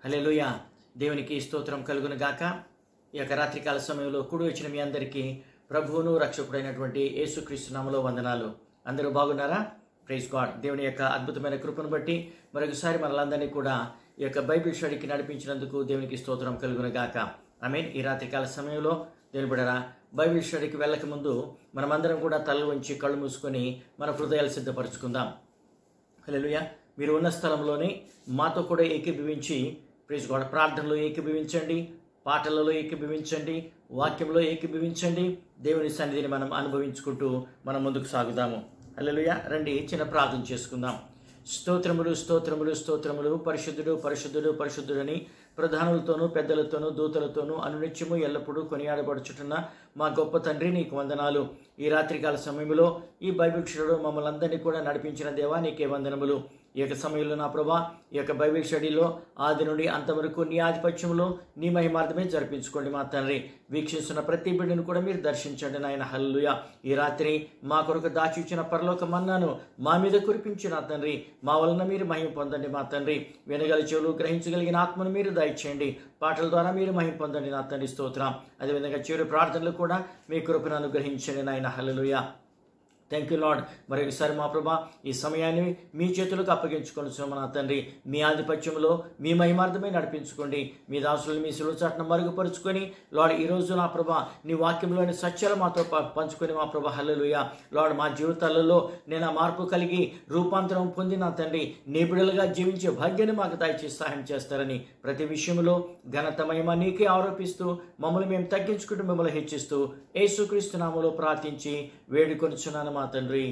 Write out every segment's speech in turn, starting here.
హల్లెలూయా దేవునికి స్తోత్రం కలుగును గాక ఈ యొక్క రాత్రికాల సమయంలో కూడి వచ్చిన మీ అందరికీ ప్రభువును రక్షకుడైనటువంటి యేసుక్రీస్తు నామలో వందనాలు అందరూ బాగున్నారా ప్రైజ్ గాడ్ దేవుని యొక్క అద్భుతమైన కృపను బట్టి మరొకసారి మనలందరినీ కూడా ఈ యొక్క బైబిల్ స్టడీకి నడిపించినందుకు దేవునికి స్తోత్రం కలుగును గాక ఐ మీన్ ఈ రాత్రికాల సమయంలో దేవుని బిడరా బైబిల్ స్టడీకి వెళ్ళక ముందు మనమందరం కూడా తల ఉంచి కళ్ళు మూసుకొని మన హృదయాలు సిద్ధపరచుకుందాం హల్లెలూయా మీరు ఉన్న స్థలంలోనే మాతో కూడా ఏకీభవించి ప్లీజ్ గోడ ప్రార్థనలో ఏకీభవించండి పాటలలో ఏకీభవించండి వాక్యంలో ఏకీభవించండి దేవుని సన్నిధిని మనం అనుభవించుకుంటూ మనం ముందుకు సాగుదాము హల్లెలూయా రండి చిన్న ప్రార్థన చేసుకుందాం స్తోత్రములు స్తోత్రములు స్తోత్రములు పరిశుద్ధుడు పరిశుద్ధుడు పరిశుద్ధుడని ప్రధానులతోనూ పెద్దలతోనూ దూతలతోనూ అనునిత్యము ఎల్లప్పుడూ కొనియాడబడుచుతున్న మా గొప్ప తండ్రి నీకు వందనాలు ఈ రాత్రికాల సమయంలో ఈ బైబిల్ క్షణుడు మమ్మల్ని అందరినీ కూడా నడిపించిన దేవా నీకే వందనములు ఈ యొక్క సమయంలో నా ప్రభా ఈ యొక్క బైబిల్ స్టడీలో ఆది నుండి అంతవరకు నీ ఆధిపత్యంలో నీ మహిమార్థమే జరిపించుకోండి మా తండ్రి వీక్షిస్తున్న ప్రతి బిడ్డను కూడా మీరు దర్శించండి నాయన హల్లుయ ఈ రాత్రి మా కొరకు దాచి ఇచ్చిన పరలోక మన్నాను మా మీద కురిపించిన తండ్రి మా వలన మీరు మహిమ పొందండి మా తండ్రి వినగల చెవులు గ్రహించగలిగిన ఆత్మను మీరు దయచేయండి పాటల ద్వారా మీరు మహిమ పొందండి నా తండ్రి స్తోత్రం అదేవిధంగా చివరి ప్రార్థనలు కూడా మీ కృపను అనుగ్రహించండి నాయన హల్లుయ థ్యాంక్ యూ లాడ్ మరొకసారి మా ప్రభా ఈ సమయాన్ని మీ చేతులకు అప్పగించుకొని నా తండ్రి మీ ఆధిపత్యంలో మీ మహిమార్థమే నడిపించుకోండి మీ దాసులు మీ సులువు చాటును మరుగుపరుచుకొని లాడ్ ఈరోజు నా ప్రభా నీ వాక్యంలోని సత్యాలు మాతో ప- పంచుకొని మా ప్రభా హల్లెలూయ లాడ్ మా జీవితాలలో నేను ఆ మార్పు కలిగి రూపాంతరం పొంది నా తండ్రి నిబిడలుగా జీవించే భాగ్యాన్ని మాకు దయచేసి సహాయం చేస్తారని ప్రతి విషయంలో ఘనత మహిమ నీకే ఆరోపిస్తూ మమ్మల్ని మేము తగ్గించుకుంటూ మిమ్మల్ని హెచ్చిస్తూ యేసుక్రీస్తు నామములో ప్రార్థించి వేడుకొనిచున్నాను మా తండ్రి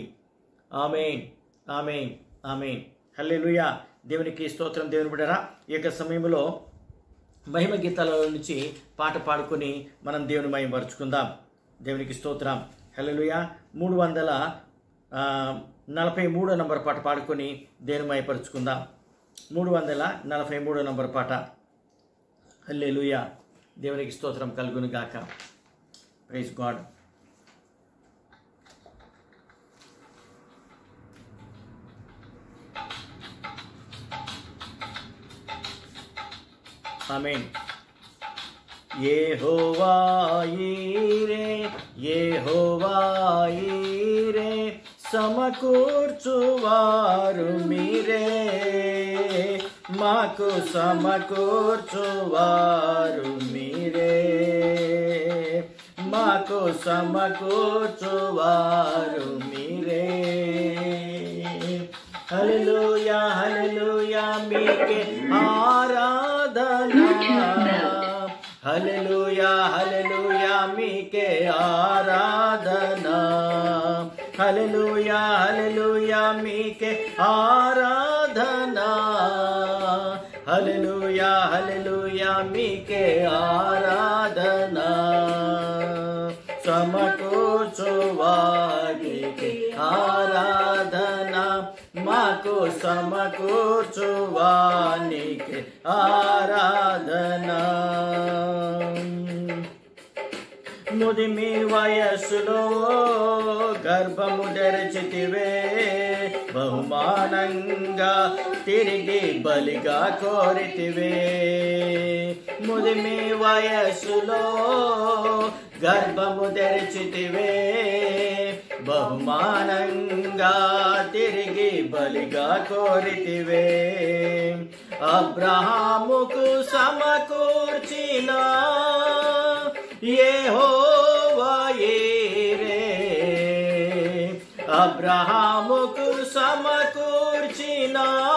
ఆమెన్ ఆమెన్ ఆమెన్ హల్లెలూయా దేవునికి స్తోత్రం దేవుని బిడరా ఈ యొక్క సమయంలో మహిమ గీతాల నుంచి పాట పాడుకొని మనం దేవుని మహిమపరుచుకుందాం దేవునికి స్తోత్రం హల్లెలూయా మూడు వందల ఆ, నలభై మూడో నంబర్ పాట పాడుకొని దేవుని మహిమపరుచుకుందాం మూడు వందల నలభై మూడో నంబర్ పాట హల్లెలూయా దేవునికి స్తోత్రం కలుగును గాక ప్రైజ్ గాడ్ ఆమేన్ యెహోవాయీరే యెహోవాయీరే సమకూర్చువారు మీరే మాకు సమకూర్చువారు మీరే మాకు సమకూర్చువారు మీరే హల్లెలూయా హల్లెలూయా మీకే ఆరాధన హల్లెలూయా హల్లెలూయా మీకే ఆరాధన హల్లెలూయా హల్లెలూయా మీకే ఆరాధన హల్లెలూయా హల్లెలూయా మీకే ఆరాధన సమకూర్చువానికి ఆరాధన మాకు సమకూర్చువానికి ఆరాధన ముదిమి వయస్సులో గర్భము తెరచితివే బహుమానంగా తిరిగి బలిగా కోరితివే ముదిమి వయస్సులో గర్భము తెరచితివే బహుమానంగా తిరిగి బలిగా కోరితివే అబ్రహాముకు సమకూర్చిన యెహోవాయీరే అబ్రహాముకు సమకూర్చిన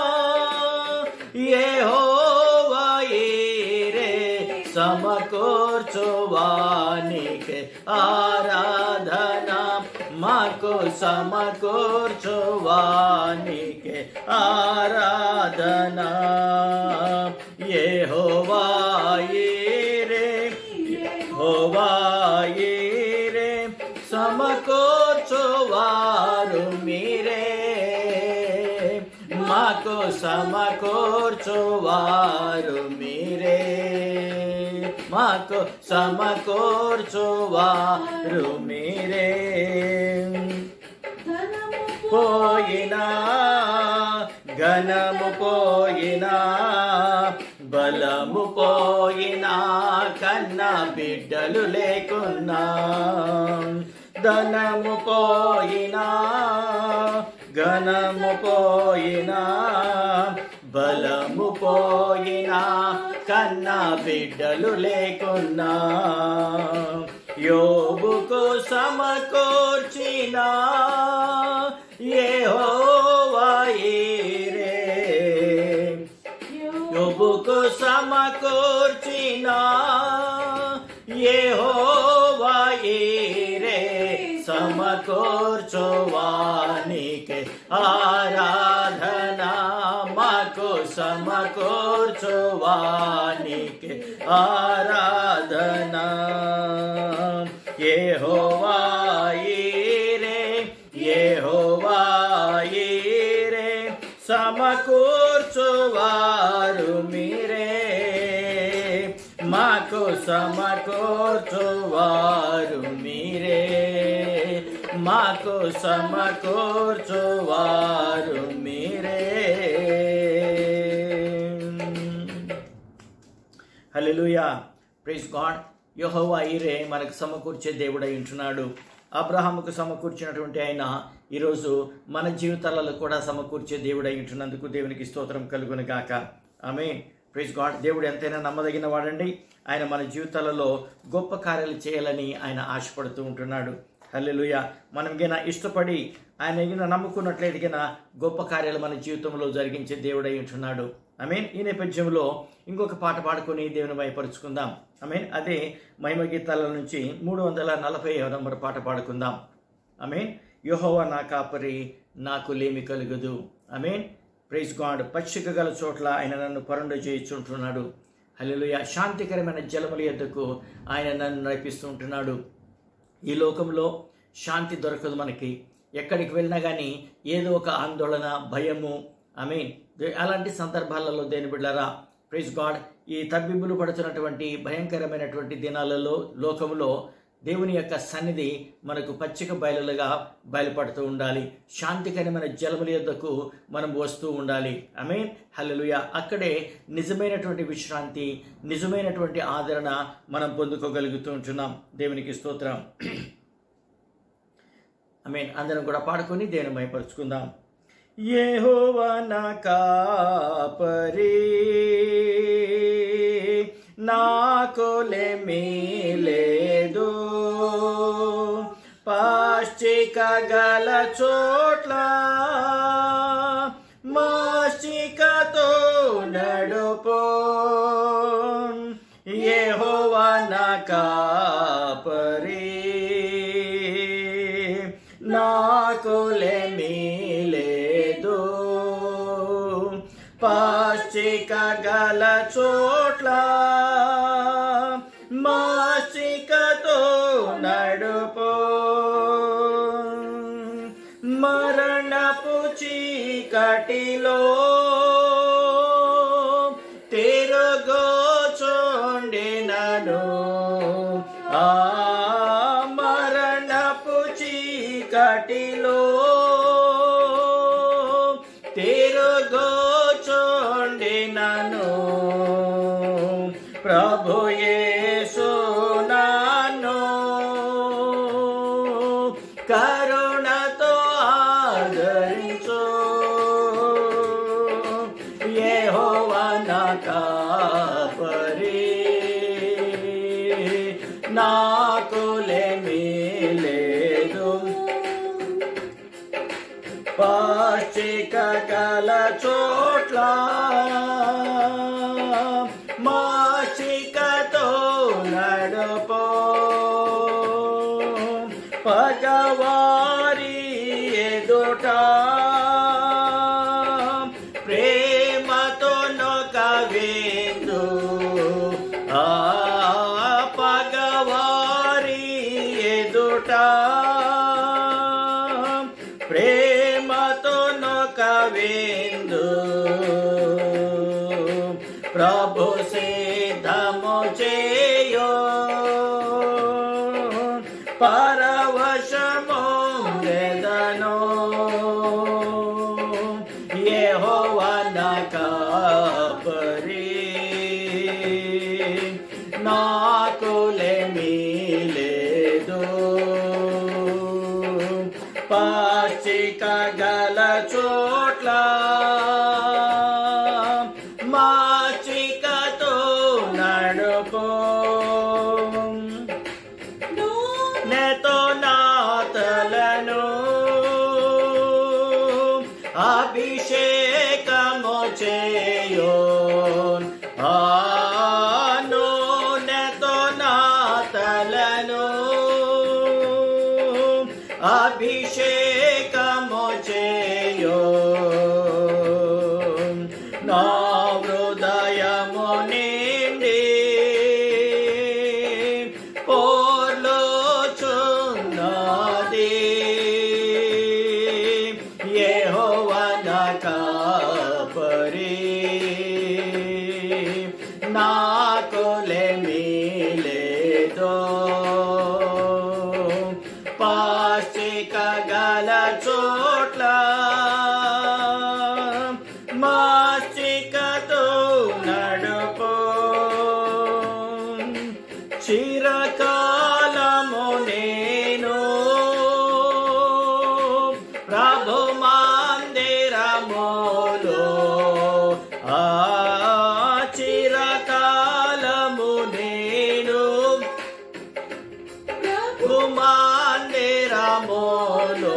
యెహోవాయీరే సమకూర్చువానికి ఆరాధన మాకు సమకూర్చువానికి ఆరాధన యెహోవాయీరే యెహోవాయీరే సమకూర్చువారు మీరే మాకు సమకూర్చువారు మీరే మాకు సమకూర్చువారు మీరే పోయినా ఘనము పోయినా బలము పోయినా కన్న బిడ్డలు లేకున్నా ధనము పోయినా ఘనము పోయినా బలము పోయినా కన్న బిడ్డలు లేకున్నా యోబుకు సమకూర్చిన యెహోవాయీరే యోబుకు సమకూర్చిన యెహోవాయీరే సమకూర్చువానికి ఆరాధన మాకు సమకూర్చువానికి ఆరాధన యెహోవాయీరే యెహోవాయీరే సమకూర్చువారు మీరే మాకు సమకూర్చువారు మీరే మాకు సమకూర్చువారు మీరే హల్లెలూయా ప్రైజ్ గాడ్ యెహోవా ఈరే మనకు సమకూర్చే దేవుడై ఉంటున్నాడు అబ్రహాముకు సమకూర్చినటువంటి ఆయన ఈరోజు మన జీవితాలలో కూడా సమకూర్చే దేవుడై ఉంటున్నందుకు దేవునికి స్తోత్రం కలుగును గాక ఆమె ప్రైజ్ గాడ్ దేవుడు ఎంతైనా నమ్మదగిన వాడండి ఆయన మన జీవితాలలో గొప్ప కార్యాలు చేయాలని ఆయన ఆశపడుతూ ఉంటున్నాడు హల్లెలూయ మనం గిన ఇష్టపడి ఆయన గిన నమ్ముకున్నట్లయితే గిన గొప్ప కార్యాలు మన జీవితంలో జరిగించే దేవుడై ఉంటున్నాడు ఐ మీన్ ఈ నేపథ్యంలో ఇంకొక పాట పాడుకొని దేవుని భయపరుచుకుందాం ఐ మీన్ అదే మహిమ గీతాల నుంచి మూడు వందల నలభై నంబర్ పాట పాడుకుందాం ఐ మీన్ యోహోవ నా కాపరి నాకు లేమి కలుగదు ఐ మీన్ ప్రైజ్ గాడ్ పచ్చిక గల చోట్ల ఆయన నన్ను పరుండ చేయించుంటున్నాడు హల్లెలూయ శాంతికరమైన జలముల యొద్దకు ఆయన నన్ను నడిపిస్తూ ఉంటున్నాడు ఈ లోకంలో శాంతి దొరకదు మనకి ఎక్కడికి వెళ్ళినా కానీ ఏదో ఒక ఆందోళన భయము ఐ మీన్ అలాంటి సందర్భాలలో దేని బిడ్డారా ప్రైజ్ గాడ్ ఈ తబ్బిబ్బులు పడుతున్నటువంటి భయంకరమైనటువంటి దినాలలో లోకంలో దేవుని యొక్క సన్నిధి మనకు పచ్చిక బయలులుగా బయలుపడుతూ ఉండాలి శాంతికరమైన జలముల యొద్దకు మనం వస్తూ ఉండాలి ఐ మీన్ హల్లెలూయ అక్కడే నిజమైనటువంటి విశ్రాంతి నిజమైనటువంటి ఆదరణ మనం పొందుకోగలుగుతూ ఉంటున్నాం దేవునికి స్తోత్రం ఐ మీన్ అందరం కూడా పాడుకొని దేవుని భయపరుచుకుందాం యెహోవా నా కాపరి నాకు లేమీ లేదు పాశ్చిక గల చోట్ల మాశ్చికతో నడుపో యెహోవా నా కాపరి నాకు లేమీ లేదు పాశ్చిక గల చోట్ల మాసికతో నడుపో మరణపు చీకటిలో తిరుగోచోండినను ఆ మరణపు చీకటిలో తిరుగోచోండినను ప్రభు యేసు నన్ను కరుణతో ఆదరించు యెహోవా నా కాపరి నాకు లేమీ లేదు పాశ్చిక కల చోట్ల మాసికతో నడుపో పగవారి ఎదుట ప్రేమతో నొకవేందు ఆ పగవారి ఎదుట ప్రేమతో నొకవేందు ప్రభు సిద్ధము చేయో పరవశము వేదనో యెహోవా నా కాపరి గల చోట్ల మాచికతో నడుపు నెతో నాతలను అభిషేకము చేయో ఆను నెతో నాతలను అభిషేకము చేయో నా హృదయము నిండి పోర్లోచున్నది యెహోవన కాపరి నాకులేమీ లేదో పాశ్చిక గల చోట్ల మాస్తికతో నడుపు చిరకాలము నేను ప్రభు మందిరములో ఆ చిరకాలము నేను కుమాందిరములో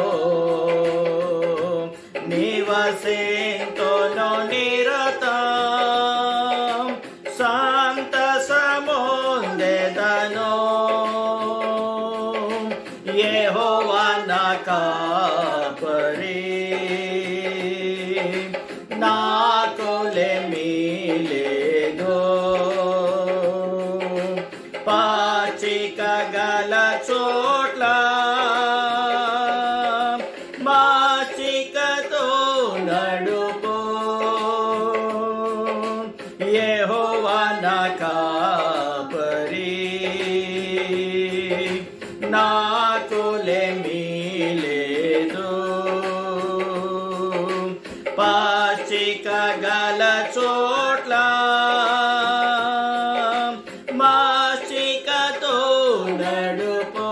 నివసింతును నిరత శాంత సముందెదను యెహోవన కాపరి నాకులేమీ లేదు పాచిక గల చోట్ల మాచికతో నడుపు యెహోవన కాపరి నాకులేమీ లేదు పాచిక గల చోట్ల మాచికతో నడుపు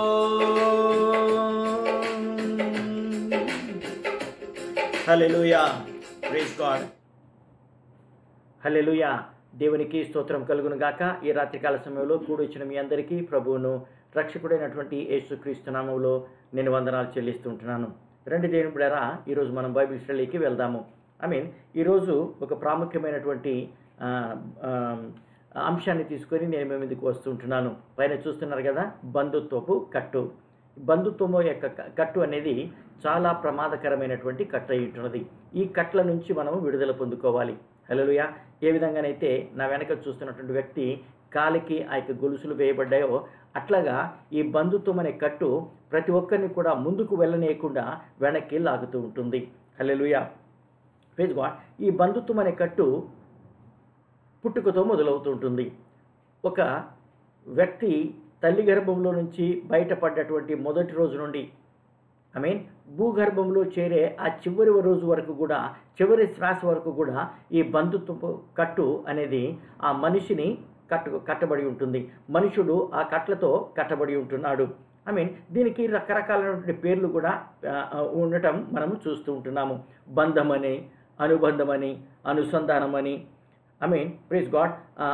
హల్లెలూయా ప్రైజ్ గాడ్ హల్లెలూయా దేవునికి స్తోత్రం కలుగును గాక ఈ రాత్రికాల సమయంలో కూడొచ్చిన మీ అందరికీ ప్రభువును రక్షకుడైనటువంటి యేసుక్రీస్తు నామంలో నేను వందనాలు చెల్లిస్తుంటున్నాను రెండు దేవుని బిడ్డారా ఈరోజు మనం బైబిల్ స్టడీకి వెళ్దాము ఐ మీన్ ఈరోజు ఒక ప్రాముఖ్యమైనటువంటి ఆ, ఆ, అంశాన్ని తీసుకొని నేను మీ ముందుకు వస్తుంటున్నాను పైన చూస్తున్నారు కదా బంధుత్వపు కట్టు బంధుత్వము యొక్క క- కట్టు అనేది చాలా ప్రమాదకరమైనటువంటి కట్టు అయి ఉంటున్నది ఈ కట్ల నుంచి మనం విడుదల పొందుకోవాలి హలోయ ఏ విధంగానైతే నా వెనక చూస్తున్నటువంటి వ్యక్తి కాలికి ఆ యొక్క గొలుసులు వేయబడ్డాయో అట్లాగా ఈ బంధుత్వం అనే కట్టు ప్రతి ఒక్కరిని కూడా ముందుకు వెళ్ళనీయకుండా వెనక్కి లాగుతూ ఉంటుంది హల్లెలూయా ప్రేజ్ గాడ్ ఈ బంధుత్వం అనే కట్టు పుట్టుకతో మొదలవుతూ ఉంటుంది ఒక వ్యక్తి తల్లి గర్భంలో నుంచి బయటపడ్డటువంటి మొదటి రోజు నుండి ఐ మీన్ భూగర్భంలో చేరే ఆ చివరి రోజు వరకు కూడా చివరి శ్వాస వరకు కూడా ఈ బంధుత్వపు కట్టు అనేది ఆ మనిషిని కట్టు కట్టబడి ఉంటుంది మనుషుడు ఆ కట్లతో కట్టబడి ఉంటున్నాడు ఐ మీన్ దీనికి రకరకాలైనటువంటి పేర్లు కూడా ఆ, ఆ, ఉండటం మనము చూస్తూ ఉంటున్నాము బంధమని అనుబంధమని అనుసంధానమని ఐ మీన్ ప్లీజ్ గాడ్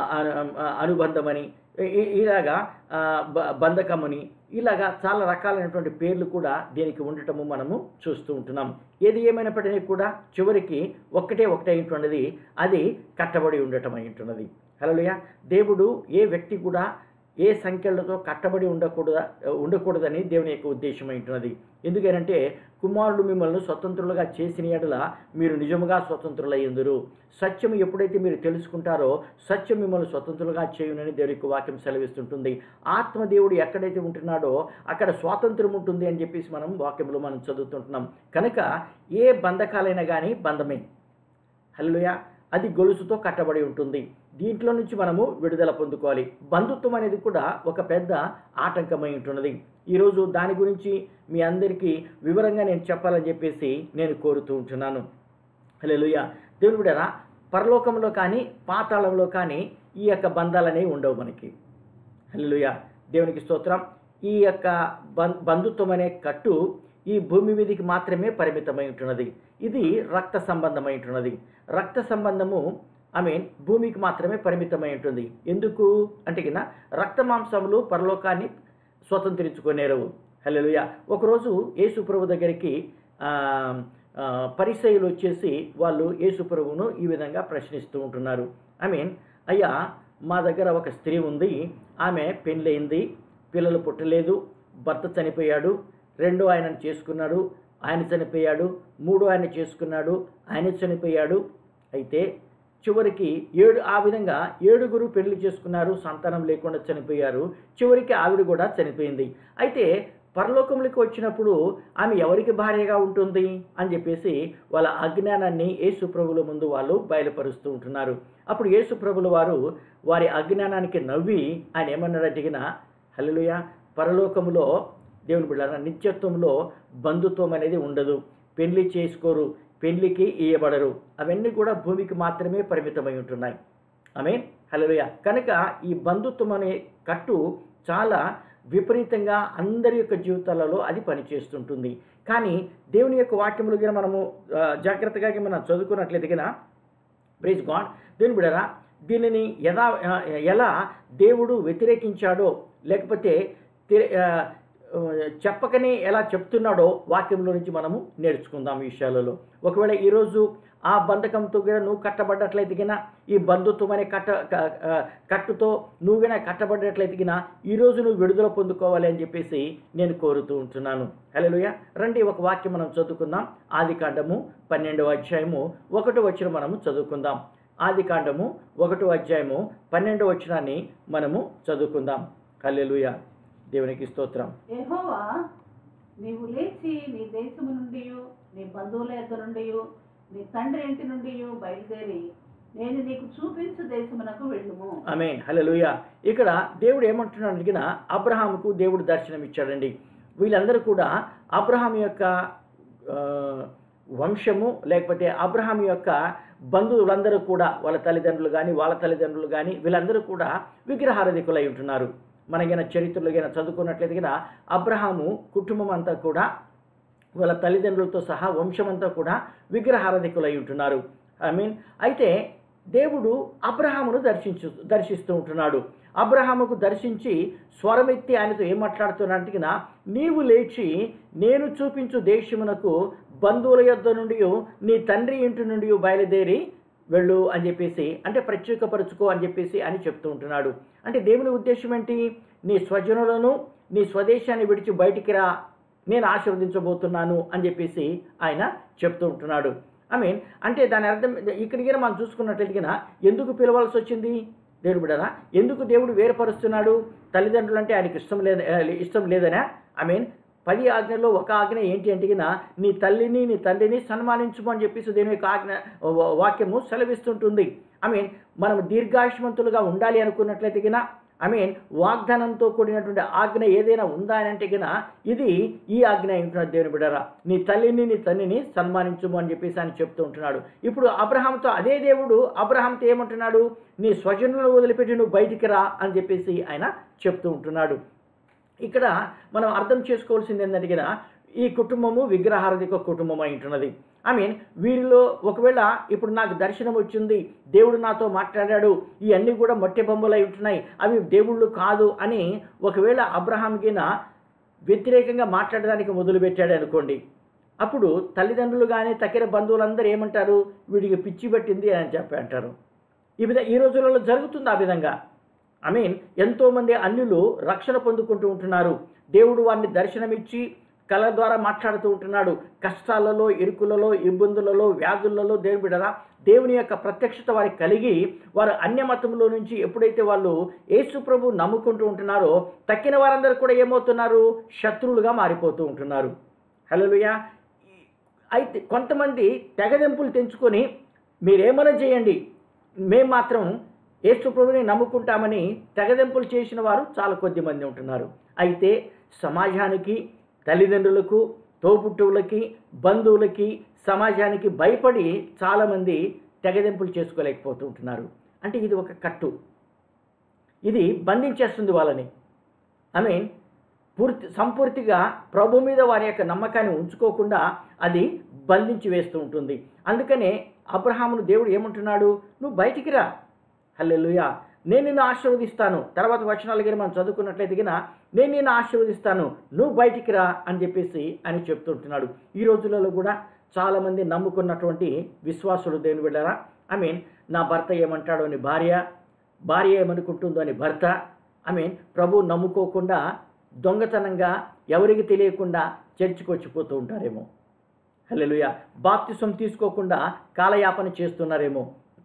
అనుబంధమని ఇ- ఇ- ఇలాగా ఆ, బ- బంధకమని ఇలాగా చాలా రకాలైనటువంటి పేర్లు కూడా దీనికి ఉండటము మనము చూస్తూ ఉంటున్నాం ఏది ఏమైనప్పటికీ కూడా చివరికి ఒక్కటే ఒకటే ఉంటున్నది అది కట్టబడి ఉండటం అయి ఉంటున్నది హలోయ దేవుడు ఏ వ్యక్తి కూడా ఏ సంఖ్యలతో కట్టబడి ఉండకూడదా ఉండకూడదని దేవుని యొక్క ఉద్దేశం ఉంటున్నది ఎందుకనంటే కుమారుడు మిమ్మల్ని స్వతంత్రులుగా చేసిన ఎడల మీరు నిజముగా స్వతంత్రులయ్యందురు సత్యం ఎప్పుడైతే మీరు తెలుసుకుంటారో సత్యం మిమ్మల్ని స్వతంత్రులుగా చేయునని దేవుని యొక్క వాక్యం సెలవిస్తుంటుంది ఆత్మదేవుడు ఎక్కడైతే ఉంటున్నాడో అక్కడ స్వాతంత్రం ఉంటుంది అని చెప్పేసి మనం వాక్యంలో మనం చదువుతుంటున్నాం కనుక ఏ బంధకాలైనా కానీ బంధమే హల్లుయ అది గొలుసుతో కట్టబడి ఉంటుంది దీంట్లో నుంచి మనము విడుదల పొందుకోవాలి బంధుత్వం అనేది కూడా ఒక పెద్ద ఆటంకమై ఉంటున్నది ఈరోజు దాని గురించి మీ అందరికీ వివరంగా నేను చెప్పాలని చెప్పేసి నేను కోరుతూ ఉంటున్నాను హల్లెలూయ దేవుని బిడ్డరా పరలోకంలో కానీ పాతాళంలో కానీ ఈ యొక్క బంధాలనేవి ఉండవు మనకి హల్లెలూయ దేవునికి స్తోత్రం ఈ యొక్క బం బంధుత్వం అనే కట్టు ఈ భూమి మీదకి మాత్రమే పరిమితమై ఉంటున్నది ఇది రక్త సంబంధమై ఉంటున్నది రక్త సంబంధము ఐ మీన్ భూమికి మాత్రమే పరిమితమై ఉంటుంది ఎందుకు అంటే కింద రక్త మాంసములు పరలోకాన్ని స్వతంత్రించుకునేరవు హల్లెలూయ ఒకరోజు యేసు ప్రభు దగ్గరికి ఆ, ఆ, పరిసయులు వచ్చేసి వాళ్ళు యేసు ప్రభువును ఈ విధంగా ప్రశ్నిస్తూ ఉంటున్నారు ఐ మీన్ అయ్యా మా దగ్గర ఒక స్త్రీ ఉంది ఆమె పెళ్ళయింది పిల్లలు పుట్టలేదు భర్త చనిపోయాడు రెండో ఆయనను చేసుకున్నాడు ఆయన చనిపోయాడు మూడో ఆయన చేసుకున్నాడు ఆయన చనిపోయాడు అయితే చివరికి ఏడు ఆ విధంగా ఏడుగురు పెళ్లి చేసుకున్నారు సంతానం లేకుండా చనిపోయారు చివరికి ఆవిడ కూడా చనిపోయింది అయితే పరలోకములకు వచ్చినప్పుడు ఆమె ఎవరికి భార్యగా ఉంటుంది అని చెప్పేసి వాళ్ళ అజ్ఞానాన్ని యేసు ప్రభుల ముందు వాళ్ళు బయలుపరుస్తూ ఉంటున్నారు అప్పుడు యేసు ప్రభుల వారు వారి అజ్ఞానానికి నవ్వి ఆయన ఏమన్నాడు అడిగిన హల్లెలూయా పరలోకములో దేవుని బిడ్డారా నిత్యత్వంలో బంధుత్వం అనేది ఉండదు పెళ్లి చేసుకోరు పెళ్లికి ఇయ్యబడరు అవన్నీ కూడా భూమికి మాత్రమే పరిమితమై ఉంటున్నాయి ఆమె హల్లెలూయా కనుక ఈ బంధుత్వం అనే కట్టు చాలా విపరీతంగా అందరి యొక్క జీవితాలలో అది పనిచేస్తుంటుంది కానీ దేవుని యొక్క వాక్యములు గిన మనము ఆ, జాగ్రత్తగా గిన మనం చదువుకున్నట్లయితే గిన ప్రైజ్ గాడ్ దేవుని బిడరా దీనిని ఎలా ఎలా దేవుడు వ్యతిరేకించాడో లేకపోతే తె- ఆ, ఆ, చెప్పకనే ఎలా చెప్తున్నాడో వాక్యంలో నుంచి మనము నేర్చుకుందాం ఈ విషయాలలో ఒకవేళ ఈరోజు ఆ బంధకంతో కూడా నువ్వు కట్టబడ్డట్లయితే గిన ఈ బంధుత్వం అనే కట్ట క- ఆ, కట్టుతో నువ్వు గన కట్టబడ్డట్లయితే గిన ఈరోజు నువ్వు విడుదల పొందుకోవాలి అని చెప్పేసి నేను కోరుతూ ఉంటున్నాను హలోయ రండి ఒక వాక్యం మనం చదువుకుందాం ఆది కాండము పన్నెండవ అధ్యాయము ఒకటో వచ్చిన మనము చదువుకుందాం ఆది కాండము ఒకటో అధ్యాయము పన్నెండవ వచనాన్ని మనము చదువుకుందాం హల్లెలూయ దేవునికి స్తోత్రం యెహోవా నీవు లేచి నీ దేశము నుండి నీ బంధువుల యొద్ద నుండి నీ తండ్రి ఇంటి నుండి బయలుదేరి నేను నీకు చూపించు దేశమునకు వెళ్ళుము ఆమెన్ హల్లెలూయ ఇక్కడ దేవుడు ఏమంటున్నాడు అడిగిన అబ్రహాముకు దేవుడు దర్శనం ఇచ్చాడండి వీళ్ళందరూ కూడా అబ్రహాం యొక్క ఆ, వంశము లేకపోతే అబ్రహాం యొక్క బంధువులందరూ కూడా వాళ్ళ తల్లిదండ్రులు కానీ వాళ్ళ తల్లిదండ్రులు కానీ వీళ్ళందరూ కూడా విగ్రహారధికులై ఉంటున్నారు మనకైనా చరిత్రలో కైనా చదువుకున్నట్లయితే కనుక అబ్రహాము కుటుంబం అంతా కూడా వాళ్ళ తల్లిదండ్రులతో సహా వంశమంతా కూడా విగ్రహారధికులై ఉంటున్నారు ఐ మీన్ అయితే దేవుడు అబ్రహామును దర్శించు దర్శిస్తూ ఉంటున్నాడు అబ్రహాముకు దర్శించి స్వరమెత్తి ఆయనతో ఏం మాట్లాడుతున్నాడంటే గిన, నీవు లేచి నేను చూపించు దేశమునకు బంధువుల యొద్ద నుండి నీ తండ్రి ఇంటి నుండి బయలుదేరి వెళ్ళు అని చెప్పేసి అంటే ప్రత్యేకపరుచుకో అని చెప్పేసి అని చెప్తూ ఉంటున్నాడు అంటే దేవుని ఉద్దేశం ఏంటి నీ స్వజనులను నీ స్వదేశాన్ని విడిచి బయటికి రా నేను ఆశీర్వదించబోతున్నాను అని చెప్పేసి ఆయన చెప్తూ ఉంటున్నాడు ఐ మీన్ అంటే దాని అర్థం ఇక్కడికి మనం చూసుకున్నట్లయితే గిన ఎందుకు పిలవాల్సి వచ్చింది దేవుడు బిడ్డరా ఎందుకు దేవుడు వేరుపరుస్తున్నాడు తల్లిదండ్రులు అంటే ఆయనకి ఇష్టం లేదు ఇష్టం లేదనా ఐ మీన్ పది ఆజ్ఞల్లో ఒక ఆజ్ఞ ఏంటి అంటే గిన నీ తల్లిని నీ తండ్రిని సన్మానించు అని చెప్పేసి దేని యొక్క ఆజ్ఞ వా- వాక్యము సెలవిస్తుంటుంది ఐ మీన్ మనం దీర్ఘాయుష్మంతులుగా ఉండాలి అనుకున్నట్లయితే గిన ఐ మీన్ వాగ్దానంతో కూడినటువంటి ఆజ్ఞ ఏదైనా ఉందా అని అంటే గిన ఇది ఈ ఆజ్ఞ ఉంటున్నది దేవుని బిడ్డరా నీ తల్లిని నీ తండ్రిని సన్మానించుము అని చెప్పేసి ఆయన చెప్తూ ఉంటున్నాడు ఇప్పుడు అబ్రహాంతో అదే దేవుడు అబ్రహాంతో ఏమంటున్నాడు నీ స్వజనులను వదిలిపెట్టి నువ్వు బయటికి రా అని చెప్పేసి ఆయన చెప్తూ ఉంటున్నాడు ఇక్కడ మనం అర్థం చేసుకోవాల్సింది ఏంటంటే గిన ఈ కుటుంబము విగ్రహారధిక కుటుంబం అయి ఉంటున్నది ఐ మీన్ వీరిలో ఒకవేళ ఇప్పుడు నాకు దర్శనం వచ్చింది దేవుడు నాతో మాట్లాడాడు ఇవన్నీ కూడా మట్టి బొమ్మలు అయి ఉంటున్నాయి అవి దేవుళ్ళు కాదు అని ఒకవేళ అబ్రహాం గిన వ్యతిరేకంగా మాట్లాడడానికి మొదలుపెట్టాడు అనుకోండి అప్పుడు తల్లిదండ్రులు కానీ తక్కిన బంధువులందరూ ఏమంటారు వీడికి పిచ్చి పట్టింది అని చెప్పి అంటారు ఈ విధంగా ఈ రోజులలో జరుగుతుంది ఆ విధంగా ఐ మీన్ ఎంతోమంది అన్యులు రక్షణ పొందుకుంటూ ఉంటున్నారు దేవుడు వారిని దర్శనమిచ్చి కళ ద్వారా మాట్లాడుతూ ఉంటున్నాడు కష్టాలలో ఇరుకులలో ఇబ్బందులలో వ్యాధులలో దేవుని బిడరా దేవుని యొక్క ప్రత్యక్షత వారికి కలిగి వారు అన్య మతంలో నుంచి ఎప్పుడైతే వాళ్ళు యేసు ప్రభు నమ్ముకుంటూ ఉంటున్నారో తక్కిన వారందరూ కూడా ఏమవుతున్నారు శత్రువులుగా మారిపోతూ ఉంటున్నారు హలోలుయా అయితే కొంతమంది తెగదెంపులు తెంచుకొని మీరేమైనా చేయండి మేము మాత్రం యేసు ప్రభుని నమ్ముకుంటామని తెగదెంపులు చేసిన వారు చాలా కొద్ది మంది ఉంటున్నారు అయితే సమాజానికి తల్లిదండ్రులకు తోబుట్టువులకి బంధువులకి సమాజానికి భయపడి చాలామంది తెగదెంపులు చేసుకోలేకపోతూ ఉంటున్నారు అంటే ఇది ఒక కట్టు ఇది బంధించేస్తుంది వాళ్ళని ఐ మీన్ పూర్తి సంపూర్తిగా ప్రభు మీద వారి యొక్క నమ్మకాన్ని ఉంచుకోకుండా అది బంధించి వేస్తూ ఉంటుంది అందుకనే అబ్రహామును దేవుడు ఏమంటున్నాడు నువ్వు బయటికి రా హల్లెలూయా నేను నిన్ను ఆశీర్వదిస్తాను తర్వాత వచనాల దగ్గర మనం చదువుకున్నట్లయితే గిన నేను నిన్ను ఆశీర్వదిస్తాను నువ్వు బయటికి రా అని చెప్పేసి ఆయన చెప్తుంటున్నాడు ఈ రోజులలో కూడా చాలామంది నమ్ముకున్నటువంటి విశ్వాసులు దేవుని వెళ్ళారా ఐ మీన్ నా భర్త ఏమంటాడో అని భార్య భార్య ఏమనుకుంటుందో అని భర్త ఐ మీన్ ప్రభు నమ్ముకోకుండా దొంగతనంగా ఎవరికి తెలియకుండా చర్చికి వచ్చిపోతూ ఉంటారేమో హల్లెలూయా బాప్తిసం తీసుకోకుండా కాలయాపన చేస్తున్నారేమో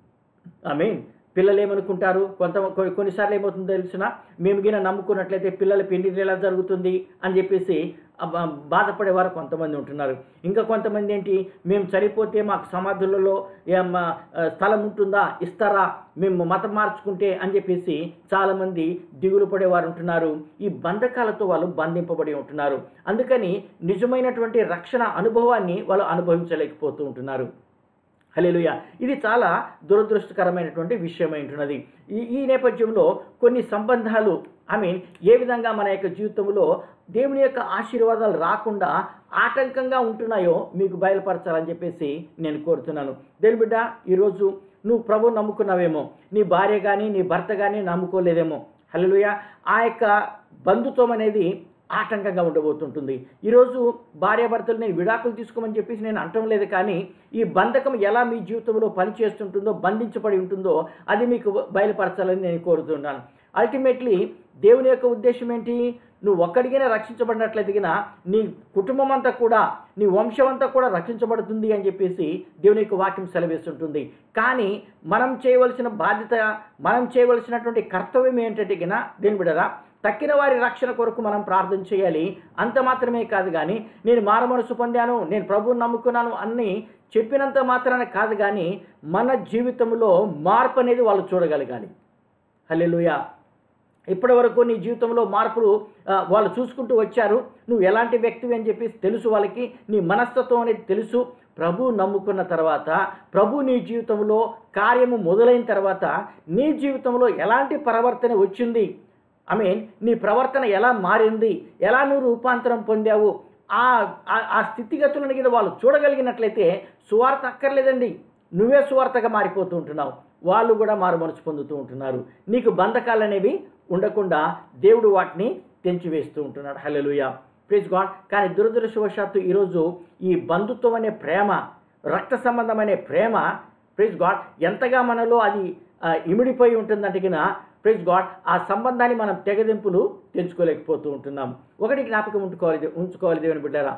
ఐ మీన్ పిల్లలు ఏమనుకుంటారు కొంత కొ- కొన్నిసార్లు ఏమవుతుందో తెలిసిన మేము గిన నమ్ముకున్నట్లయితే పిల్లల పెళ్లి ఎలా జరుగుతుంది అని చెప్పేసి అబ్బ- బాధపడేవారు కొంతమంది ఉంటున్నారు ఇంకా కొంతమంది ఏంటి మేము చనిపోతే మాకు సమాధులలో ఏం, ఆ, స్థలం ఉంటుందా ఇస్తారా మేము మతం మార్చుకుంటే అని చెప్పేసి చాలామంది దిగులు పడేవారు ఉంటున్నారు ఈ బంధకాలతో వాళ్ళు బంధింపబడి ఉంటున్నారు అందుకని నిజమైనటువంటి రక్షణ అనుభవాన్ని వాళ్ళు అనుభవించలేకపోతూ ఉంటున్నారు హల్లెలూయా ఇది చాలా దురదృష్టకరమైనటువంటి విషయమై ఉంటున్నది ఈ ఈ నేపథ్యంలో కొన్ని సంబంధాలు ఐ మీన్ ఏ విధంగా మన యొక్క జీవితంలో దేవుని యొక్క ఆశీర్వాదాలు రాకుండా ఆటంకంగా ఉంటున్నాయో మీకు బయలుపరచాలని చెప్పేసి నేను కోరుతున్నాను దేని బిడ్డ ఈరోజు నువ్వు ప్రభు నమ్ముకున్నావేమో నీ భార్య కానీ నీ భర్త కానీ నమ్ముకోలేదేమో హల్లెలూయా ఆ యొక్క బంధుత్వం అనేది ఆటంకంగా ఉండబోతుంటుంది ఈరోజు భార్యాభర్తలు నేను విడాకులు తీసుకోమని చెప్పేసి నేను అంటం లేదు కానీ ఈ బంధకం ఎలా మీ జీవితంలో పనిచేస్తుంటుందో బంధించబడి ఉంటుందో అది మీకు బయలుపరచాలని నేను కోరుతున్నాను అల్టిమేట్లీ దేవుని యొక్క ఉద్దేశం ఏంటి నువ్వు ఒక్కడికైనా రక్షించబడినట్లయితే గిన నీ కుటుంబం అంతా కూడా నీ వంశం అంతా కూడా రక్షించబడుతుంది అని చెప్పేసి దేవుని యొక్క వాక్యం సెలవిస్తుంటుంది కానీ మనం చేయవలసిన బాధ్యత మనం చేయవలసినటువంటి కర్తవ్యం ఏంటంటే గిన దేని బిడరా తక్కిన వారి రక్షణ కొరకు మనం ప్రార్థన చేయాలి అంత మాత్రమే కాదు కానీ నేను మారమనసు పొందాను నేను ప్రభువుని నమ్ముకున్నాను అన్ని చెప్పినంత మాత్రాన కాదు కానీ మన జీవితంలో మార్పు అనేది వాళ్ళు చూడగలగాలి హల్లెలూయా ఇప్పటి వరకు నీ జీవితంలో మార్పులు ఆ, వాళ్ళు చూసుకుంటూ వచ్చారు నువ్వు ఎలాంటి వ్యక్తివి అని చెప్పి తెలుసు వాళ్ళకి నీ మనస్తత్వం అనేది తెలుసు ప్రభు నమ్ముకున్న తర్వాత ప్రభు నీ జీవితంలో కార్యము మొదలైన తర్వాత నీ జీవితంలో ఎలాంటి పరివర్తన వచ్చింది ఐ మీన్ నీ ప్రవర్తన ఎలా మారింది ఎలా నువ్వు రూపాంతరం పొందావు ఆ ఆ- ఆ స్థితిగతులను కింద వాళ్ళు చూడగలిగినట్లయితే సువార్త అక్కర్లేదండి నువ్వే సువార్తగా మారిపోతూ ఉంటున్నావు వాళ్ళు కూడా మారు మనసు పొందుతూ ఉంటున్నారు నీకు బంధకాలు అనేవి ఉండకుండా దేవుడు వాటిని తెంచివేస్తూ ఉంటున్నాడు హల్లెలూయా ప్లీజ్ గాడ్ కానీ దురదృష్టవశాత్తు ఈరోజు ఈ బంధుత్వం అనే ప్రేమ రక్త సంబంధం అనే ప్రేమ ప్లీజ్ గాడ్ ఎంతగా మనలో అది ఆ, ఇమిడిపోయి ఉంటుందంటే కినా ప్లీజ్ గాడ్ ఆ సంబంధాన్ని మనం తెగదింపులు తెంచుకోలేకపోతూ ఉంటున్నాం ఒకటి జ్ఞాపకం ఉంచుకోవాలి ఉంచుకోవాలి దేవుని బిడ్డారా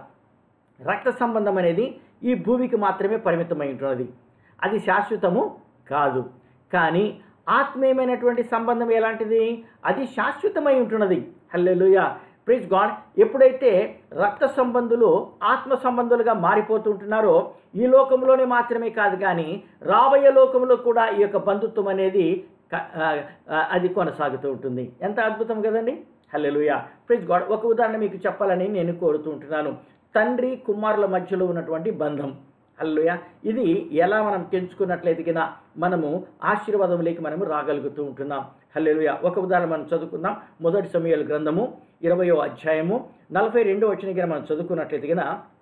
రక్త సంబంధం అనేది ఈ భూమికి మాత్రమే పరిమితమై ఉంటున్నది అది శాశ్వతము కాదు కానీ ఆత్మీయమైనటువంటి సంబంధం ఎలాంటిది అది శాశ్వతమై ఉంటున్నది హల్లెలూయా ప్లీజ్ గాడ్ ఎప్పుడైతే రక్త సంబంధులు ఆత్మ సంబంధులుగా మారిపోతూ ఉంటున్నారో ఈ లోకంలోనే మాత్రమే కాదు కానీ రాబోయే లోకంలో కూడా ఈ యొక్క బంధుత్వం అనేది క- ఆ, ఆ, అది కొనసాగుతూ ఉంటుంది ఎంత అద్భుతం కదండి హల్లెలూయా ప్లీజ్ గాడ్ ఒక ఉదాహరణ మీకు చెప్పాలని నేను కోరుతూ ఉంటున్నాను తండ్రి కుమారుల మధ్యలో ఉన్నటువంటి బంధం హల్లెలూయా ఇది ఎలా మనం తెంచుకున్నట్లయితే కినా మనము ఆశీర్వాదంలోకి మనము రాగలుగుతూ ఉంటున్నాం హల్లెలూయా ఒక ఉదాహరణ మనం చదువుకుందాం మొదటి సమయాల గ్రంథము ఇరవయో అధ్యాయము నలభై రెండో వచ్చిన కింద మనం చదువుకున్నట్లయితే కినా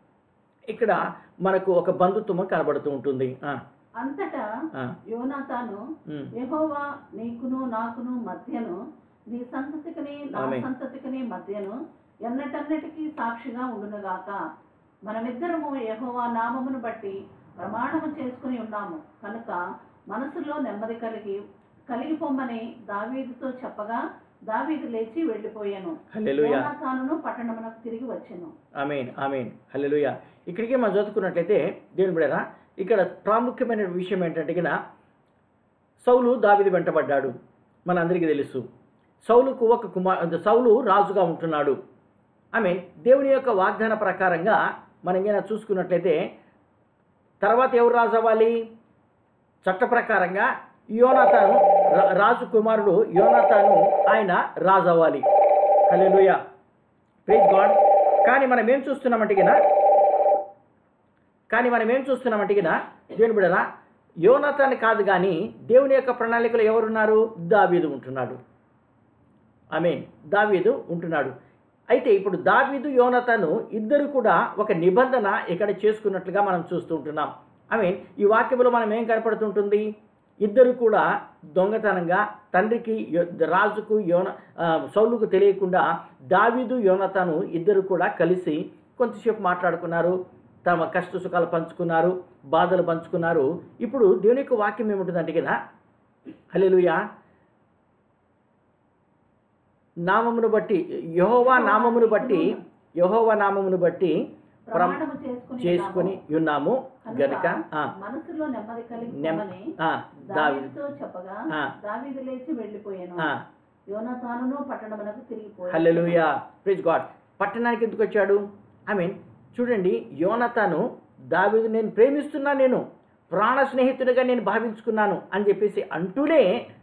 ఇక్కడ మనకు ఒక బంధుత్వం కనబడుతూ ఉంటుంది ఆ, అంతటా ఆ, యోనాతాను ఉమ్, యెహోవా నీకును నాకును మధ్యను నీ సంతతికిని నా ఆమేన్. సంతతికిని మధ్యను ఎన్నటన్నిటికీ సాక్షిగా ఉండునుగాక మనమిద్దరము యెహోవా నామమును బట్టి ప్రమాణము చేసుకుని ఉన్నాము కనుక మనసులో నెమ్మది కలిగి కలిగిపోమ్మని దావీదుతో చెప్పగా దావీదు లేచి వెళ్ళిపోయాను హల్లెలూయా యోనాతానును పట్టణమునకు తిరిగి వచ్చెను ఆమెన్ ఆమెన్ హల్లెలూయా ఇక్కడికి మనం చదువుకున్నట్లయితే దేవుని బిడ్డరా ఇక్కడ ప్రాముఖ్యమైన విషయం ఏంటంటే కినా సౌలు దావిది వెంటబడ్డాడు మన అందరికీ తెలుసు సౌలుకు ఒక కుమార్ సౌలు రాజుగా ఉంటున్నాడు ఐ మీన్ దేవుని యొక్క వాగ్దాన ప్రకారంగా మనం ఏమైనా చూసుకున్నట్లయితే తర్వాత ఎవరు రాజు అవ్వాలి చట్ట ప్రకారంగా యోనాతాను రా- రాజు కుమారుడు యోనాతాను ఆయన రాజు అవ్వాలి హల్లెలూయా ప్లీజ్ గాడ్ కానీ మనం ఏం చూస్తున్నామంటే గిన కానీ మనం ఏం చూస్తున్నామంటే గిన దేవుని బిడరా యోనతాన్ని కాదు కానీ దేవుని యొక్క ప్రణాళికలో ఎవరున్నారు దావీదు ఉంటున్నాడు ఐ మీన్ దావీదు ఉంటున్నాడు అయితే ఇప్పుడు దావీదు యోనతను ఇద్దరు కూడా ఒక నిబంధన ఇక్కడ చేసుకున్నట్లుగా మనం చూస్తూ ఉంటున్నాం ఐ మీన్ ఈ వాక్యంలో మనం ఏం కనపడుతుంటుంది ఇద్దరు కూడా దొంగతనంగా తండ్రికి యో- రాజుకు యోన ఆ, సౌలుకు తెలియకుండా దావీదు యోనతను ఇద్దరు కూడా కలిసి కొంతసేపు మాట్లాడుకున్నారు తమ కష్ట సుఖాలు పంచుకున్నారు బాధలు పంచుకున్నారు ఇప్పుడు దేవుని యొక్క వాక్యం ఏముంటుందంటే కదా హల్లెలూయా నామమును బట్టి యహోవా నామమును బట్టి యహోవా నామమును బట్టి ప్రం- ప్రమాణము చేసుకుని చేసుకొని ఉన్నాము గనుక ఆ, మనసులో నెమ్మది కలిగి నెమ్- పొమ్మని ఆ, దావీదు దావీదుతో చెప్పగా ఆ. దావీదు లేచి వెళ్ళిపోయాను ఆ, యోనతానును పట్టణమునకు తిరిగిపోయాను హల్లెలూయా ప్లీజ్ గాడ్ పట్టణానికి ఎందుకు వచ్చాడు ఐ మీన్ చూడండి యోనతాను దావీదు నేను ప్రేమిస్తున్నా నేను ప్రాణ స్నేహితుడిగా నేను భావించుకున్నాను అని చెప్పేసి అంటూనే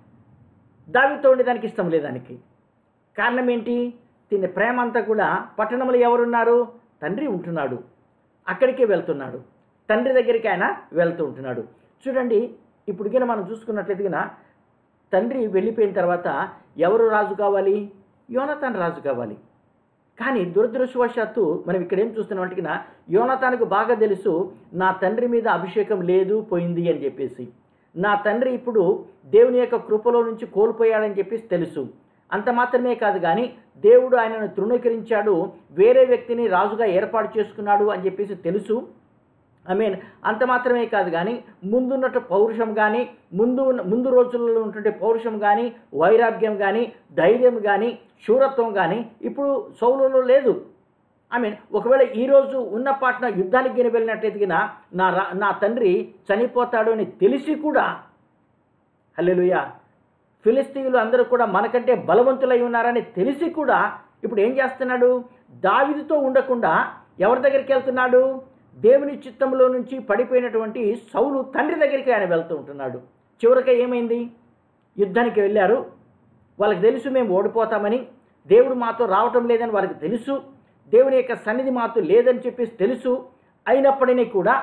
దావీతో ఉండేదానికి ఇష్టం లేదానికి కారణం ఏంటి తిని ప్రేమ అంతా కూడా పట్టణంలో ఎవరున్నారు తండ్రి ఉంటున్నాడు అక్కడికే వెళ్తున్నాడు తండ్రి దగ్గరికి ఆయన వెళ్తూ ఉంటున్నాడు చూడండి ఇప్పుడు గిన మనం చూసుకున్నట్లయితే గిన తండ్రి వెళ్ళిపోయిన తర్వాత ఎవరు రాజు కావాలి యోనతాన్ రాజు కావాలి కానీ దురదృష్టవశాత్తు మనం ఇక్కడ ఏం చూస్తున్నాం అంటే గిన యోనతానికి బాగా తెలుసు నా తండ్రి మీద అభిషేకం లేదు పోయింది అని చెప్పేసి నా తండ్రి ఇప్పుడు దేవుని యొక్క కృపలో నుంచి కోల్పోయాడని చెప్పేసి తెలుసు అంత మాత్రమే కాదు కానీ దేవుడు ఆయనను తృణీకరించాడు వేరే వ్యక్తిని రాజుగా ఏర్పాటు చేసుకున్నాడు అని చెప్పేసి తెలుసు ఐ మీన్ అంత మాత్రమే కాదు కానీ ముందున్నట్టు పౌరుషం కానీ ముందు ఉన్న- ముందు రోజుల్లో ఉన్నటువంటి పౌరుషం కానీ వైరాగ్యం కానీ ధైర్యం కానీ శూరత్వం కానీ ఇప్పుడు సౌలులో లేదు ఐ మీన్ ఒకవేళ ఈరోజు ఉన్న పాటన యుద్ధానికి గిని వెళ్ళినట్టయితే గిన నా రా నా తండ్రి చనిపోతాడు అని తెలిసి కూడా హల్లెలూయా ఫిలిస్తీన్లు అందరూ కూడా మనకంటే బలవంతులై ఉన్నారని తెలిసి కూడా ఇప్పుడు ఏం చేస్తున్నాడు దావిదితో ఉండకుండా ఎవరి దగ్గరికి వెళ్తున్నాడు దేవుని చిత్తంలో నుంచి పడిపోయినటువంటి సౌలు తండ్రి దగ్గరికి ఆయన వెళ్తూ ఉంటున్నాడు చివరికి ఏమైంది యుద్ధానికి వెళ్ళారు వాళ్ళకి తెలుసు మేము ఓడిపోతామని దేవుడు మాతో రావటం లేదని వాళ్ళకి తెలుసు దేవుని యొక్క సన్నిధి మాతో లేదని చెప్పేసి తెలుసు అయినప్పటికీ కూడా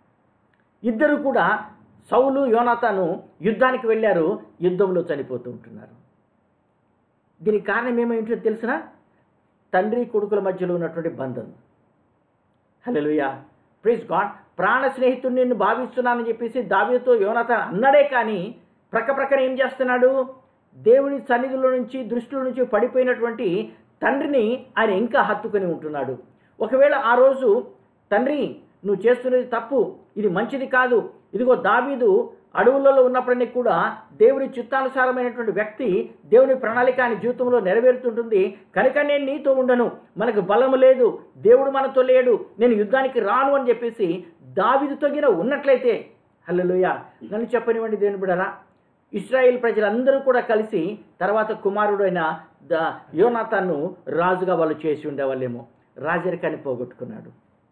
ఇద్దరు కూడా సౌలు యోనాతాను యుద్ధానికి వెళ్ళారు యుద్ధంలో చనిపోతూ ఉంటున్నారు దీనికి కారణం ఏమైంటో తెలిసిన తండ్రి కొడుకుల మధ్యలో ఉన్నటువంటి బంధం హలోయా ప్లీజ్ గాడ్ ప్రాణ స్నేహితుడిని నేను భావిస్తున్నానని చెప్పేసి దావీతో యోనాథన్ అన్నాడే కానీ ప్రక్క ప్రక్కన ఏం చేస్తున్నాడు దేవుని సన్నిధిలో నుంచి దృష్టిలో నుంచి పడిపోయినటువంటి తండ్రిని ఆయన ఇంకా హత్తుకొని ఉంటున్నాడు ఒకవేళ ఆ రోజు తండ్రి నువ్వు చేస్తున్నది తప్పు ఇది మంచిది కాదు ఇదిగో దావీదు అడవులలో ఉన్నప్పటికీ కూడా దేవుని చిత్తానుసారమైనటువంటి వ్యక్తి దేవుని ప్రణాళిక ఆయన జీవితంలో నెరవేరుతుంటుంది కనుక నేను నీతో ఉండను మనకు బలము లేదు దేవుడు మనతో లేడు నేను యుద్ధానికి రాను అని చెప్పేసి దావీదుతో గిన ఉన్నట్లయితే హల్లెలూయా నన్ను చెప్పనివ్వండి దేవుని బిడరా ఇస్రాయేల్ ప్రజలందరూ కూడా కలిసి తర్వాత కుమారుడైన ద యోనాథాన్ను రాజుగా వాళ్ళు చేసి ఉండేవాళ్ళేమో రాజరికాన్ని పోగొట్టుకున్నాడు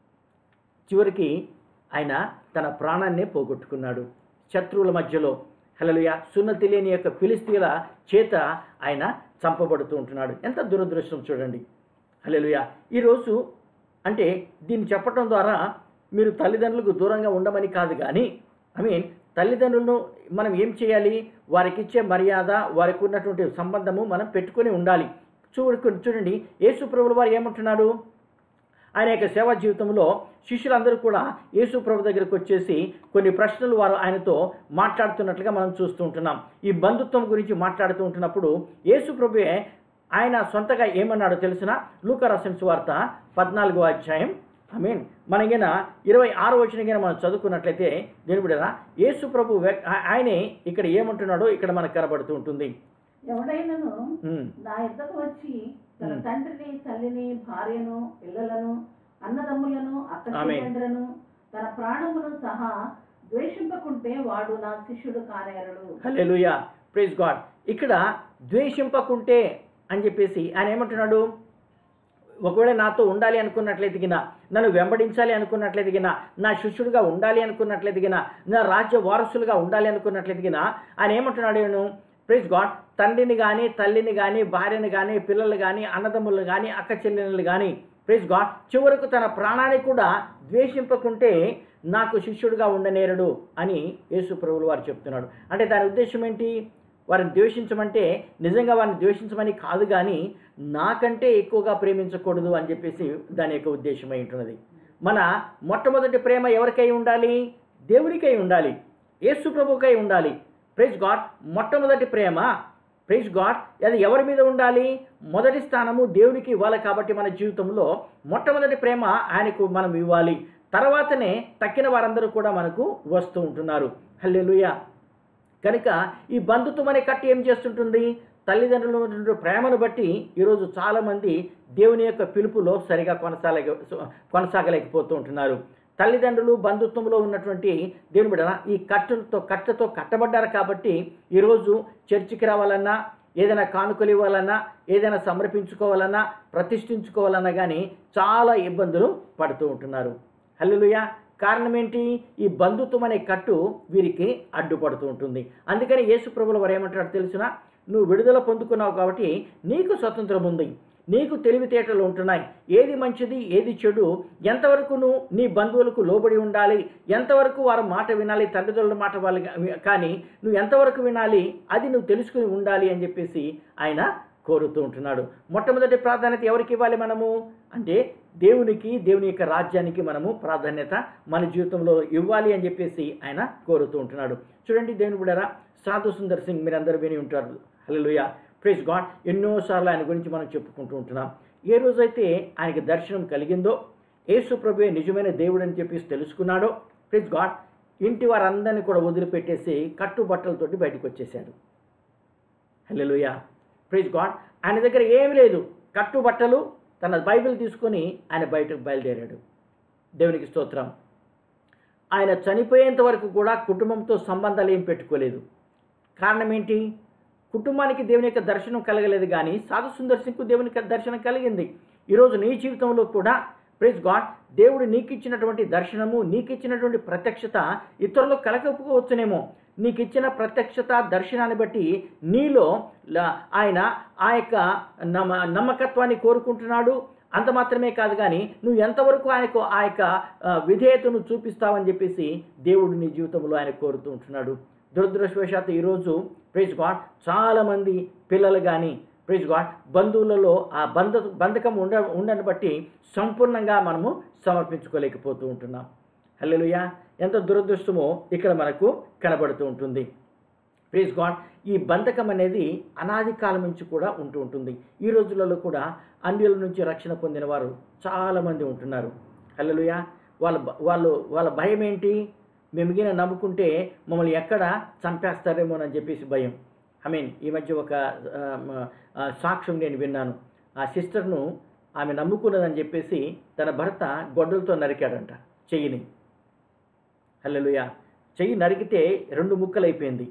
చివరికి ఆయన తన ప్రాణాన్నే పోగొట్టుకున్నాడు శత్రువుల మధ్యలో హలలుయ సున్నతి లేని యొక్క ఫిలిస్తీన్ల చేత ఆయన చంపబడుతూ ఉంటున్నాడు ఎంత దురదృష్టం చూడండి హలలుయ ఈరోజు అంటే దీన్ని చెప్పటం ద్వారా మీరు తల్లిదండ్రులకు దూరంగా ఉండమని కాదు కానీ ఐ మీన్ తల్లిదండ్రులను మనం ఏం చేయాలి వారికి ఇచ్చే మర్యాద వారికి ఉన్నటువంటి సంబంధము మనం పెట్టుకొని ఉండాలి చూడు చూడండి యేసు ప్రభుల వారు ఏమంటున్నాడు ఆయన యొక్క సేవా జీవితంలో శిష్యులందరూ కూడా యేసు ప్రభు దగ్గరికి వచ్చేసి కొన్ని ప్రశ్నలు వారు ఆయనతో మాట్లాడుతున్నట్లుగా మనం చూస్తూ ఉంటున్నాం ఈ బంధుత్వం గురించి మాట్లాడుతూ ఉంటున్నప్పుడు యేసు ప్రభువే ఆయన సొంతగా ఏమన్నాడో తెలిసిన లూకరసన్ వార్త పద్నాలుగో అధ్యాయం ఐ మీన్ మనగిన ఇరవై ఆరు వచ్చిన గిన మనం చదువుకున్నట్లయితే దేని బిడ్డరా యేసు ప్రభు వ్య- ఆ- ఆయనే ఇక్కడ ఏమంటున్నాడో ఇక్కడ మనకు కనబడుతూ ఉంటుంది ఎవడైనను ఉమ్, నా ఇద్దకు వచ్చి తన మ్. తండ్రిని తల్లిని భార్యను పిల్లలను అన్నదమ్ములను అక్క ఆమేన్. చెల్లెండ్రను తన ప్రాణమును సహా ద్వేషింపకుంటే వాడు నా శిష్యుడు కానేరడు హల్లెలూయా ప్రైజ్ గాడ్ ఇక్కడ ద్వేషింపకుంటే అని చెప్పేసి ఆయన ఏమంటున్నాడు ఒకవేళ నాతో ఉండాలి అనుకున్నట్లయితే గిన నన్ను వెంబడించాలి అనుకున్నట్లయితే గిన నా శిష్యుడిగా ఉండాలి అనుకున్నట్లయితే గిన నా రాజ్య వారసులుగా ఉండాలి అనుకున్నట్లయితే గిన ఆయన ఏమంటున్నాడు నేను ప్రైజ్ గాడ్ తండ్రిని కానీ తల్లిని కానీ భార్యని కానీ పిల్లలు కానీ అన్నదమ్ములు కానీ అక్క చెల్లెళ్ళు కానీ ప్రైజ్ గాడ్ చివరకు తన ప్రాణాన్ని కూడా ద్వేషింపకుంటే నాకు శిష్యుడిగా ఉండనేరడు అని యేసు ప్రభువులు వారు చెప్తున్నాడు అంటే దాని ఉద్దేశం ఏంటి వారిని ద్వేషించమంటే నిజంగా వారిని ద్వేషించమని కాదు కానీ నాకంటే ఎక్కువగా ప్రేమించకూడదు అని చెప్పేసి దాని యొక్క ఉద్దేశం అయి ఉంటున్నది మన మొట్టమొదటి ప్రేమ ఎవరికై ఉండాలి దేవునికై ఉండాలి యేసు ప్రభుకై ఉండాలి ప్రైజ్ గాడ్ మొట్టమొదటి ప్రేమ ప్రైజ్ గాడ్ అది ఎవరి మీద ఉండాలి మొదటి స్థానము దేవునికి ఇవ్వాలి కాబట్టి మన జీవితంలో మొట్టమొదటి ప్రేమ ఆయనకు మనం ఇవ్వాలి తర్వాతనే తక్కిన వారందరూ కూడా మనకు వస్తూ ఉంటున్నారు హల్లెలూయా కనుక ఈ బంధుత్వం అనే కట్టి ఏం చేస్తుంటుంది తల్లిదండ్రుల ఉన్నటువంటి ప్రేమను బట్టి ఈరోజు చాలామంది దేవుని యొక్క పిలుపులో సరిగా కొనసాగ కొనసాగలేకపోతూ ఉంటున్నారు తల్లిదండ్రులు బంధుత్వంలో ఉన్నటువంటి దేవుని బిడ్డ ఈ కట్టులతో కట్టతో కట్టబడ్డారు కాబట్టి ఈరోజు చర్చికి రావాలన్నా ఏదైనా కానుకలు ఇవ్వాలన్నా ఏదైనా సమర్పించుకోవాలన్నా ప్రతిష్ఠించుకోవాలన్నా కానీ చాలా ఇబ్బందులు పడుతూ ఉంటున్నారు హల్లెలూయా కారణం ఏంటి ఈ బంధుత్వం అనే కట్టు వీరికి అడ్డుపడుతూ ఉంటుంది అందుకని యేసు ప్రభుల వారు ఏమంటాడు తెలిసిన నువ్వు విడుదల పొందుకున్నావు కాబట్టి నీకు స్వతంత్రం ఉంది నీకు తెలివితేటలు ఉంటున్నాయి ఏది మంచిది ఏది చెడు ఎంతవరకు నువ్వు నీ బంధువులకు లోబడి ఉండాలి ఎంతవరకు వారి మాట వినాలి తల్లిదండ్రుల మాట వాళ్ళు కానీ నువ్వు ఎంతవరకు వినాలి అది నువ్వు తెలుసుకుని ఉండాలి అని చెప్పేసి ఆయన కోరుతూ ఉంటున్నాడు మొట్టమొదటి ప్రాధాన్యత ఎవరికి ఇవ్వాలి మనము అంటే దేవునికి దేవుని యొక్క రాజ్యానికి మనము ప్రాధాన్యత మన జీవితంలో ఇవ్వాలి అని చెప్పేసి ఆయన కోరుతూ ఉంటున్నాడు చూడండి దేవుని బిడ్డరా సాధు సుందర్ సింగ్ మీరందరూ విని ఉంటారు హల్లెలూయా ప్రైజ్ గాడ్ ఎన్నోసార్లు ఆయన గురించి మనం చెప్పుకుంటూ ఉంటున్నాం ఏ రోజైతే ఆయనకి దర్శనం కలిగిందో యేసు ప్రభువే నిజమైన దేవుడు అని చెప్పేసి తెలుసుకున్నాడో ప్రైజ్ గాడ్ ఇంటి వారందరినీ కూడా వదిలిపెట్టేసి కట్టుబట్టలతోటి బయటకు వచ్చేసాడు హల్లెలూయా ప్రైజ్ గాడ్ ఆయన దగ్గర ఏమీ లేదు కట్టుబట్టలు తన బైబిల్ తీసుకొని ఆయన బయటకు బయలుదేరాడు దేవునికి స్తోత్రం ఆయన చనిపోయేంత వరకు కూడా కుటుంబంతో సంబంధాలు ఏం పెట్టుకోలేదు కారణం ఏంటి కుటుంబానికి దేవుని యొక్క దర్శనం కలగలేదు కానీ సాధు సుందర్ సింగ్కు దేవుని యొక్క దర్శనం కలిగింది ఈరోజు నీ జీవితంలో కూడా ప్రైజ్ గాడ్ దేవుడు నీకు ఇచ్చినటువంటి దర్శనము నీకు ఇచ్చినటువంటి ప్రత్యక్షత ఇతరులకు కలగకపోవచ్చునేమో నీకు ఇచ్చిన ప్రత్యక్షత దర్శనాన్ని బట్టి నీలో ల- ఆయన ఆ యొక్క నమ్మ నమ్మకత్వాన్ని కోరుకుంటున్నాడు అంత మాత్రమే కాదు కానీ నువ్వు ఎంతవరకు ఆయనకు ఆ యొక్క ఆ, విధేయతను చూపిస్తావని చెప్పేసి దేవుడు నీ జీవితంలో ఆయన కోరుతూ ఉంటున్నాడు దురదృష్టవశాత్తు ఈరోజు ప్రైజ్ గాడ్ చాలామంది పిల్లలు కానీ ప్రైజ్ గాడ్ బంధువులలో ఆ బంధ బంధకం ఉండ ఉండని బట్టి సంపూర్ణంగా మనము సమర్పించుకోలేకపోతూ ఉంటున్నాం హల్లెలూయా ఎంత దురదృష్టమో ఇక్కడ మనకు కనబడుతూ ఉంటుంది ప్లీజ్ గాడ్ ఈ బంధకం అనేది అనాది కాలం నుంచి కూడా ఉంటూ ఉంటుంది ఈ రోజులలో కూడా అన్యుల నుంచి రక్షణ పొందిన వారు చాలామంది ఉంటున్నారు హల్లెలూయా వాళ్ళ భ- వాళ్ళు వాళ్ళ భయం ఏంటి మేము గిన నమ్ముకుంటే మమ్మల్ని ఎక్కడ చంపేస్తారేమోనని చెప్పేసి భయం ఐ మీన్ ఈ మధ్య ఒక ఆ, మ- ఆ, సాక్ష్యం నేను విన్నాను ఆ సిస్టర్ను ఆమె నమ్ముకున్నదని చెప్పేసి తన భర్త గొడ్డలతో నరికాడంట చెయ్యిని హల్లెలూయా చెయ్యి నరికితే రెండు ముక్కలు అయిపోయింది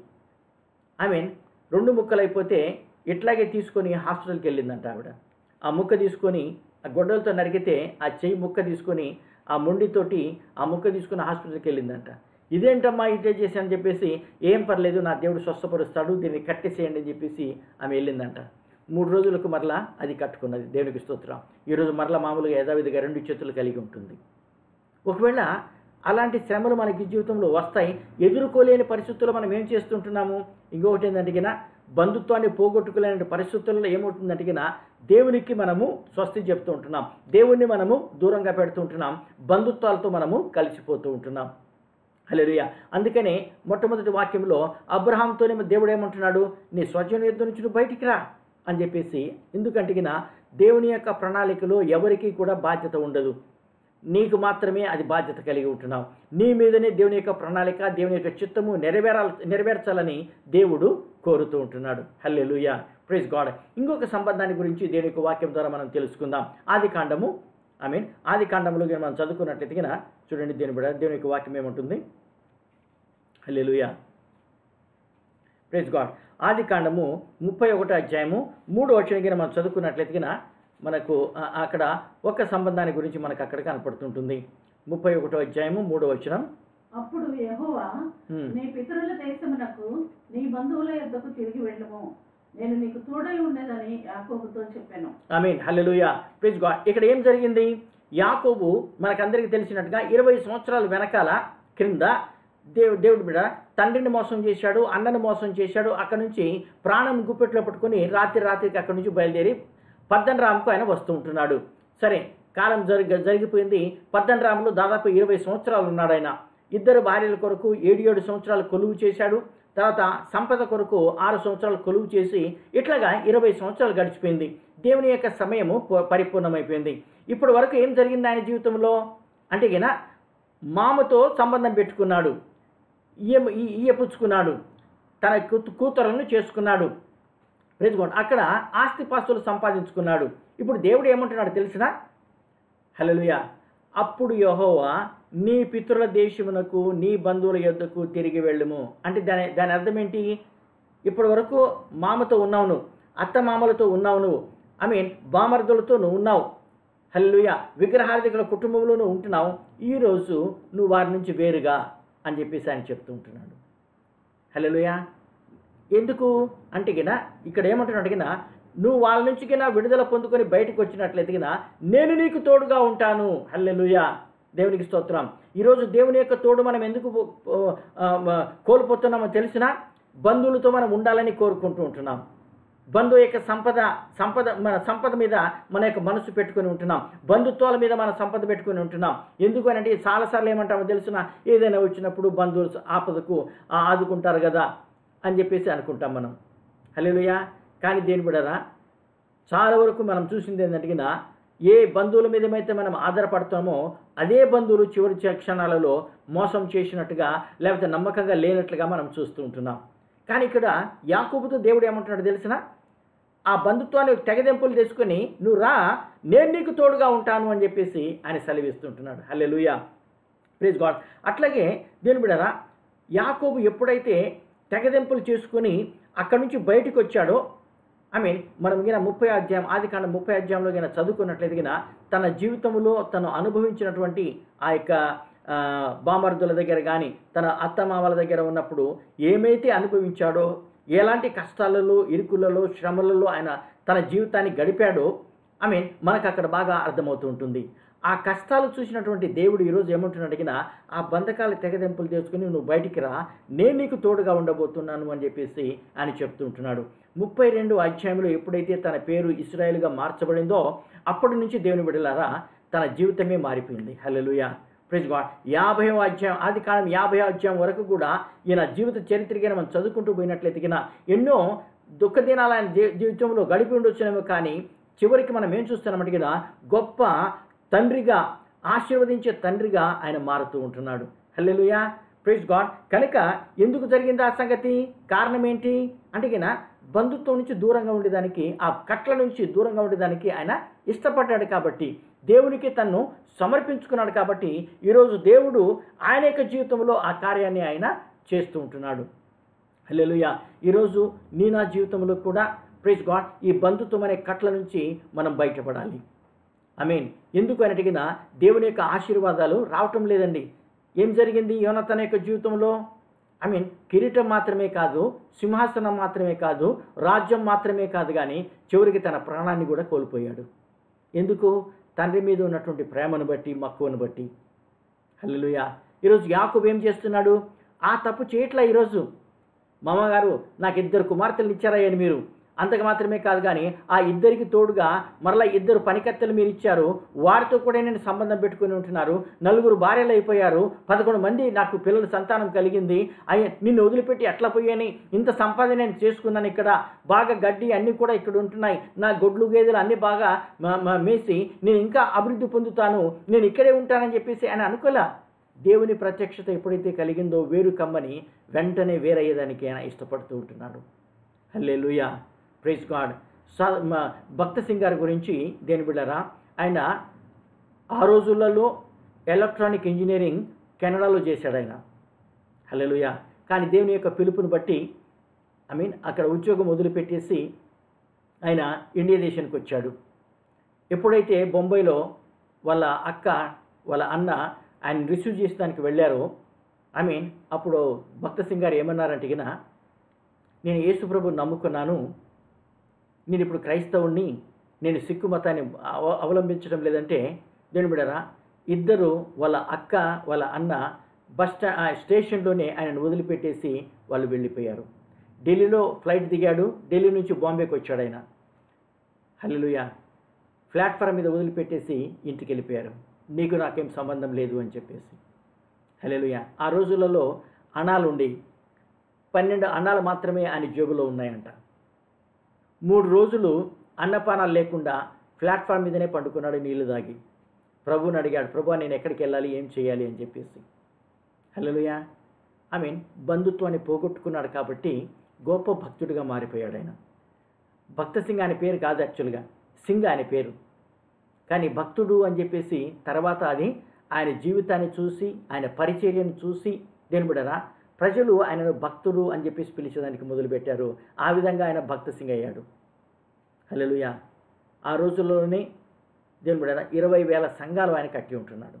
ఐ మీన్ రెండు ముక్కలు అయిపోతే ఇట్లాగే తీసుకొని హాస్పిటల్కి వెళ్ళిందంట ఆవిడ ఆ ముక్క తీసుకొని ఆ గొడ్డలతో నరికితే ఆ చెయ్యి ముక్క తీసుకొని ఆ మొండితోటి ఆ ముక్క తీసుకుని హాస్పిటల్కి వెళ్ళిందంట ఇదేంటమ్మా ఇదే చేశాను చెప్పేసి ఏం పర్లేదు నా దేవుడు స్వస్థపరుస్తాడు దీన్ని కట్టేసేయండి అని చెప్పేసి ఆమె వెళ్ళిందంట మూడు రోజులకు మరలా అది కట్టుకున్నది దేవునికి స్తోత్రం ఈరోజు మరలా మామూలుగా యథావిధిగా రెండు చేతులు కలిగి ఉంటుంది ఒకవేళ అలాంటి శ్రమలు మనకి జీవితంలో వస్తాయి ఎదుర్కోలేని పరిస్థితుల్లో మనం ఏం చేస్తుంటున్నాము ఇంకొకటి ఏంటంటే గిన బంధుత్వాన్ని పోగొట్టుకోలేని పరిస్థితుల్లో ఏమవుతుందంటే గిన దేవునికి మనము స్వస్తి చెప్తూ ఉంటున్నాం దేవుణ్ణి మనము దూరంగా పెడుతూ ఉంటున్నాం బంధుత్వాలతో మనము కలిసిపోతూ ఉంటున్నాం హల్లెలూయా అందుకనే మొట్టమొదటి వాక్యంలో అబ్రహాంతోనే దేవుడు ఏమంటున్నాడు నీ స్వజన యుద్ధం నుంచి నువ్వు బయటికి రా అని చెప్పేసి ఎందుకంటే గిన దేవుని యొక్క ప్రణాళికలో ఎవరికీ కూడా బాధ్యత ఉండదు నీకు మాత్రమే అది బాధ్యత కలిగి ఉంటున్నావు నీ మీదనే దేవుని యొక్క ప్రణాళిక దేవుని యొక్క చిత్తము నెరవేరాల నెరవేర్చాలని దేవుడు కోరుతూ ఉంటున్నాడు హల్లెలూయా ప్రైజ్ గాడ్ ఇంకొక సంబంధాన్ని గురించి దేవుని యొక్క వాక్యం ద్వారా మనం తెలుసుకుందాం ఆది కాండము ఐ మీన్ ఆది కాండంలో గిన మనం చదువుకున్నట్లయితే గిన చూడండి దేని బిడ్డ దేవుని యొక్క వాక్యం ఏముంటుంది హల్లెలూయా ప్రైజ్ గాడ్ ఆది కాండము ముప్పై ఒకటో అధ్యాయము మూడో వచ్చిన గిన మనం చదువుకున్నట్లయితే గిన మనకు ఆ- అక్కడ ఒక సంబంధాన్ని గురించి మనకు అక్కడ కనపడుతుంటుంది ముప్పై ఒకటో అధ్యాయము మూడో వచనం అప్పుడు యెహోవా హ్మ్. నీ పితరుల దేశమునకు నీ బంధువుల యొద్దకు తిరిగి వెళ్ళము నేను నీకు తోడై ఉండేదని యాకోబుతో చెప్పాను I mean hallelujah praise God ఇక్కడ ఏం జరిగింది యాకోబు మనకందరికీ తెలిసినట్టుగా ఇరవై సంవత్సరాల వెనకాల క్రింద దేవు దేవుడు బిడ్డ తండ్రిని మోసం చేశాడు అన్నని మోసం చేశాడు అక్కడ నుంచి ప్రాణం గుప్పెట్లో పట్టుకొని రాత్రి రాత్రికి అక్కడి నుంచి బయలుదేరి పద్దనరాముకు ఆయన వస్తూ ఉంటున్నాడు సరే కాలం జరిగి జరిగిపోయింది పద్దనరాములు దాదాపు ఇరవై సంవత్సరాలు ఉన్నాడు ఆయన ఇద్దరు భార్యల కొరకు ఏడు ఏడు సంవత్సరాలు కొలువు చేశాడు తర్వాత సంపద కొరకు ఆరు సంవత్సరాలు కొలువు చేసి ఇట్లాగా ఇరవై సంవత్సరాలు గడిచిపోయింది దేవుని యొక్క సమయము ప- పరిపూర్ణమైపోయింది ఇప్పటి వరకు ఏం జరిగింది ఆయన జీవితంలో అంటే గిన మామతో సంబంధం పెట్టుకున్నాడు ఈయ ఈయ పుచ్చుకున్నాడు తన కూతు- కూతురులను చేసుకున్నాడు ప్రెజుకోండి అక్కడ ఆస్తిపాస్తులు సంపాదించుకున్నాడు ఇప్పుడు దేవుడు ఏమంటున్నాడు తెలిసిన హల్లెలూయా అప్పుడు యెహోవా నీ పితరుల దేశమునకు నీ బంధువుల యొద్దకు తిరిగి వెళ్ళుము అంటే దాని దాని అర్థం ఏంటి ఇప్పటి వరకు మామతో ఉన్నావు నువ్వు అత్త మామలతో ఉన్నావు నువ్వు ఐ మీన్ బామర్దులతో నువ్వు ఉన్నావు హల్లుయ విగ్రహార్థికుల కుటుంబంలో నువ్వు ఉంటున్నావు ఈరోజు నువ్వు వారి నుంచి వేరుగా అని చెప్పేసి ఆయన చెప్తూ ఉంటున్నాడు హల్లెలూయ ఎందుకు అంటే గిన ఇక్కడ ఏమంటున్నాడు గిన నువ్వు వాళ్ళ నుంచి గిన విడుదల పొందుకొని బయటకు వచ్చినట్లయితే గిన నేను నీకు తోడుగా ఉంటాను హల్లెలూయ దేవునికి స్తోత్రం ఈరోజు దేవుని యొక్క తోడు మనం ఎందుకు ఆ, ఆ, కోల్పోతున్నామో తెలిసిన బంధువులతో మనం ఉండాలని కోరుకుంటూ ఉంటున్నాం బంధువు యొక్క సంపద సంపద మన సంపద మీద మన యొక్క మనసు పెట్టుకొని ఉంటున్నాం బంధుత్వాల మీద మన సంపద పెట్టుకొని ఉంటున్నాం ఎందుకు అని అంటే చాలాసార్లు ఏమంటామో తెలిసిన ఏదైనా వచ్చినప్పుడు బంధువులు ఆపదకు ఆ, ఆదుకుంటారు కదా అని చెప్పేసి అనుకుంటాం మనం హలోయా కానీ దేని బిడరా చాలా వరకు మనం చూసింది ఏంటంటే గిన ఏ బంధువుల మీద అయితే మనం ఆధారపడతామో అదే బంధువులు చివరి చ- క్షణాలలో మోసం చేసినట్టుగా లేకపోతే నమ్మకంగా లేనట్లుగా మనం చూస్తూ ఉంటున్నాం కానీ ఇక్కడ యాకూబుతో దేవుడు ఏమంటున్నాడు తెలిసిన ఆ బంధుత్వాన్ని తెగదెంపులు తెచ్చుకొని నువ్వు రా నేను నీకు తోడుగా ఉంటాను అని చెప్పేసి ఆయన సెలవిస్తుంటున్నాడు హల్లే లూయా ప్లీజ్ గాడ్ అట్లాగే దేని బిడరా యాకోబు ఎప్పుడైతే తెగదెంపులు చేసుకొని అక్కడి నుంచి బయటకు వచ్చాడో ఐ మీన్ మనం గిన ముప్పై అధ్యాయం ఆది కాండ ముప్పై అధ్యాయంలో గిన చదువుకున్నట్లయితే గిన తన జీవితంలో తను అనుభవించినటువంటి ఆ యొక్క ఆ, బామర్దుల దగ్గర కానీ తన అత్తమామల దగ్గర ఉన్నప్పుడు ఏమైతే అనుభవించాడో ఎలాంటి కష్టాలలో ఇరుకులలో శ్రమలలో ఆయన తన జీవితాన్ని గడిపాడో ఐ మీన్ మనకు అక్కడ బాగా అర్థమవుతూ ఉంటుంది ఆ కష్టాలు చూసినటువంటి దేవుడు ఈరోజు ఏమంటున్నాడు అడిగినా ఆ బంధకాలు తెగదెంపులు చేసుకుని నువ్వు బయటికి రా నేను నీకు తోడుగా ఉండబోతున్నాను అని చెప్పేసి ఆయన చెప్తూ ఉంటున్నాడు ముప్పై రెండు అధ్యాయంలో ఎప్పుడైతే తన పేరు ఇస్రాయేల్గా మార్చబడిందో అప్పటి నుంచి దేవుని బిడలారా తన జీవితమే మారిపోయింది హల్లెలూయా ప్రైజ్ గాడ్ యాభై అధ్యాయం ఆది కాలం యాభై అధ్యాయం వరకు కూడా ఈయన జీవిత చరిత్రగా మనం చదువుకుంటూ పోయినట్లయితే గిన ఎన్నో దుఃఖ దినాలు ఆయన జీ- జీవితంలో గడిపి ఉండొచ్చునేమో కానీ చివరికి మనం ఏం చూస్తున్నామంటే గిన గొప్ప తండ్రిగా ఆశీర్వదించే తండ్రిగా ఆయన మారుతూ ఉంటున్నాడు హల్లెలూయా ప్రైజ్ గాడ్ కనుక ఎందుకు జరిగింది ఆ సంగతి కారణం ఏంటి అంటే గిన బంధుత్వం నుంచి దూరంగా ఉండేదానికి ఆ కట్ల నుంచి దూరంగా ఉండేదానికి ఆయన ఇష్టపడ్డాడు కాబట్టి దేవునికి తన్ను సమర్పించుకున్నాడు కాబట్టి ఈరోజు దేవుడు ఆయన యొక్క జీవితంలో ఆ కార్యాన్ని ఆయన చేస్తూ ఉంటున్నాడు హల్లెలూయా ఈరోజు నీ నా జీవితంలో కూడా ప్రైజ్ గాడ్ ఈ బంధుత్వం అనే కట్ల నుంచి మనం బయటపడాలి ఐ మీన్ ఎందుకు అనటిగిన దేవుని యొక్క ఆశీర్వాదాలు రావటం లేదండి ఏం జరిగింది యోనతన యొక్క జీవితంలో ఐ మీన్ కిరీటం మాత్రమే కాదు సింహాసనం మాత్రమే కాదు రాజ్యం మాత్రమే కాదు కానీ చివరికి తన ప్రాణాన్ని కూడా కోల్పోయాడు ఎందుకు తండ్రి మీద ఉన్నటువంటి ప్రేమను బట్టి మక్కువను బట్టి హల్లెలూయా ఈరోజు యాకూబ్ ఏం చేస్తున్నాడు ఆ తప్పు చేయట్లా ఈరోజు మామగారు నాకు ఇద్దరు కుమార్తెలు ఇచ్చారయ్యని మీరు అంతకు మాత్రమే కాదు కానీ ఆ ఇద్దరికి తోడుగా మరలా ఇద్దరు పనికత్తెలు మీరు ఇచ్చారు వారితో కూడా నేను సంబంధం పెట్టుకుని ఉంటున్నారు నలుగురు భార్యలు అయిపోయారు పదకొండు మంది నాకు పిల్లల సంతానం కలిగింది అయ్య నిన్ను వదిలిపెట్టి ఎట్లా పోయాని ఇంత సంపాదన నేను చేసుకున్నాను ఇక్కడ బాగా గడ్డి అన్నీ కూడా ఇక్కడ ఉంటున్నాయి నా గొడ్లు గేదెలు అన్నీ బాగా మ- మ- మేసి నేను ఇంకా అభివృద్ధి పొందుతాను నేను ఇక్కడే ఉంటానని చెప్పేసి ఆయన అనుకోలే దేవుని ప్రత్యక్షత ఎప్పుడైతే కలిగిందో వేరు కమ్మని వెంటనే వేరయ్యేదానికి ఆయన ఇష్టపడుతూ ఉంటున్నాడు హల్లే లూయా ప్రైజ్ గాడ్ సా మ- భక్త సింగ్ గారి గురించి దేని బిళ్ళరా ఆయన ఆ రోజులలో ఎలక్ట్రానిక్ ఇంజనీరింగ్ కెనడాలో చేశాడు ఆయన హల్లెలూయా కానీ దేవుని యొక్క పిలుపుని బట్టి ఐ మీన్ అక్కడ ఉద్యోగం వదిలిపెట్టేసి ఆయన ఇండియా దేశానికి వచ్చాడు ఎప్పుడైతే బొంబాయిలో వాళ్ళ అక్క వాళ్ళ అన్న ఆయన రిసీవ్ చేసడానికి వెళ్ళారో ఐ మీన్ అప్పుడు భక్త సింగ్ గారు ఏమన్నారంటే గిన నేను యేసుప్రభు నమ్ముకున్నాను నేను ఇప్పుడు క్రైస్తవుణ్ణి నేను సిక్కు మతాన్ని అవ- అవలంబించడం లేదంటే దేని బిడరా ఇద్దరు వాళ్ళ అక్క వాళ్ళ అన్న బస్ స్టా ఆ స్టేషన్లోనే ఆయనను వదిలిపెట్టేసి వాళ్ళు వెళ్ళిపోయారు ఢిల్లీలో ఫ్లైట్ దిగాడు ఢిల్లీ నుంచి బాంబేకి వచ్చాడు ఆయన హల్లెలూయ ప్లాట్ఫామ్ మీద వదిలిపెట్టేసి ఇంటికి వెళ్ళిపోయారు నీకు నాకేం సంబంధం లేదు అని చెప్పేసి హల్లెలూయ ఆ రోజులలో అణాలు ఉండి పన్నెండు అన్నాలు మాత్రమే ఆయన జేబులో ఉన్నాయంట మూడు రోజులు అన్నపానాలు లేకుండా ప్లాట్ఫామ్ మీదనే పండుకున్నాడు నీళ్లు దాగి ప్రభువుని అడిగాడు ప్రభు నేను ఎక్కడికి వెళ్ళాలి ఏం చేయాలి అని చెప్పేసి హలోయా ఐ మీన్ బంధుత్వాన్ని పోగొట్టుకున్నాడు కాబట్టి గొప్ప భక్తుడిగా మారిపోయాడు ఆయన భక్త సింగ్ ఆయన పేరు కాదు యాక్చువల్గా సింగ్ ఆయన పేరు కానీ భక్తుడు అని చెప్పేసి తర్వాత అది ఆయన జీవితాన్ని చూసి ఆయన పరిచర్యను చూసి దేని బిడరా ప్రజలు ఆయనను భక్తుడు అని చెప్పేసి పిలిచేదానికి మొదలుపెట్టారు ఆ విధంగా ఆయన భక్త సింగ్ అయ్యాడు హల్లెలూయా ఆ రోజుల్లోనే దేని బిడరా ఇరవై వేల సంఘాలు ఆయన కట్టి ఉంటున్నాడు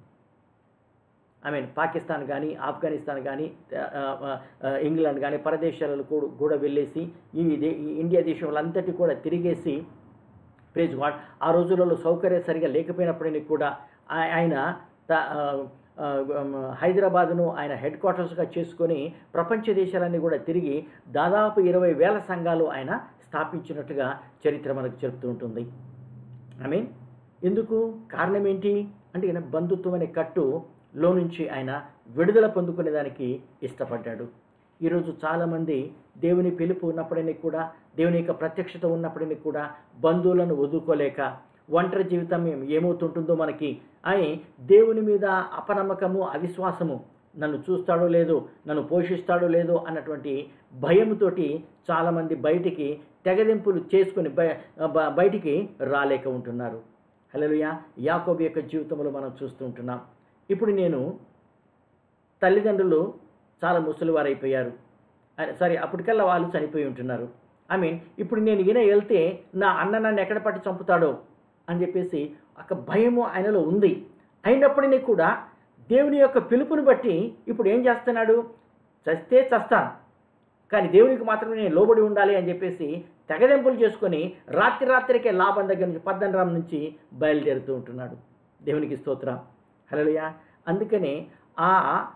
ఐ మీన్ పాకిస్తాన్ కానీ ఆఫ్ఘనిస్తాన్ కానీ ఆ, ఆ, ఆ, ఇంగ్లాండ్ కానీ పరదేశాలలో కూడా కూడా వెళ్ళేసి ఈ దే- ఈ ఇండియా దేశంలంతటి కూడా తిరిగేసి ప్రేజ్ గాడ్ ఆ రోజులలో సౌకర్యం సరిగా లేకపోయినప్పటికీ కూడా ఆ- ఆయన త- ఆ, ఆ, ఉమ్, హైదరాబాదును ఆయన హెడ్ క్వార్టర్స్గా చేసుకొని ప్రపంచ దేశాలన్నీ కూడా తిరిగి దాదాపు ఇరవై వేల సంఘాలు ఆయన స్థాపించినట్టుగా చరిత్ర మనకు చెప్తూ ఉంటుంది ఐ మీన్ ఎందుకు కారణం ఏంటి అంటే ఈయన బంధుత్వం అనే కట్టులో నుంచి ఆయన విడుదల పొందుకునేదానికి ఇష్టపడ్డాడు ఈరోజు చాలామంది దేవుని పిలుపు ఉన్నప్పటికీ కూడా దేవుని యొక్క ప్రత్యక్షత ఉన్నప్పటికీ కూడా బంధువులను వదులుకోలేక ఒంటరి జీవితం ఏం- ఏమవుతుంటుందో మనకి అని దేవుని మీద అపనమ్మకము అవిశ్వాసము నన్ను చూస్తాడో లేదో నన్ను పోషిస్తాడో లేదో అన్నటువంటి భయంతోటి చాలామంది బయటికి తెగదింపులు చేసుకొని బయ బ- బయటికి రాలేక ఉంటున్నారు హల్లెలూయా యాకోబు యొక్క జీవితంలో మనం చూస్తూ ఉంటున్నాం ఇప్పుడు నేను తల్లిదండ్రులు చాలా ముసలివారైపోయారు సారీ అప్పటికల్లా వాళ్ళు చనిపోయి ఉంటున్నారు ఐ మీన్ ఇప్పుడు నేను ఈయన వెళ్తే నా అన్న నన్ను ఎక్కడ పట్టి చంపుతాడో అని చెప్పేసి ఒక భయము ఆయనలో ఉంది అయినప్పటికీ కూడా దేవుని యొక్క పిలుపుని బట్టి ఇప్పుడు ఏం చేస్తున్నాడు చస్తే చస్తాను కానీ దేవునికి మాత్రమే నేను లోబడి ఉండాలి అని చెప్పేసి తెగదెంపులు చేసుకొని రాత్రి రాత్రికే లాభం దగ్గర నుంచి పద్దనరాం నుంచి బయలుదేరుతూ ఉంటున్నాడు దేవునికి స్తోత్రం హలోయా అందుకనే ఆ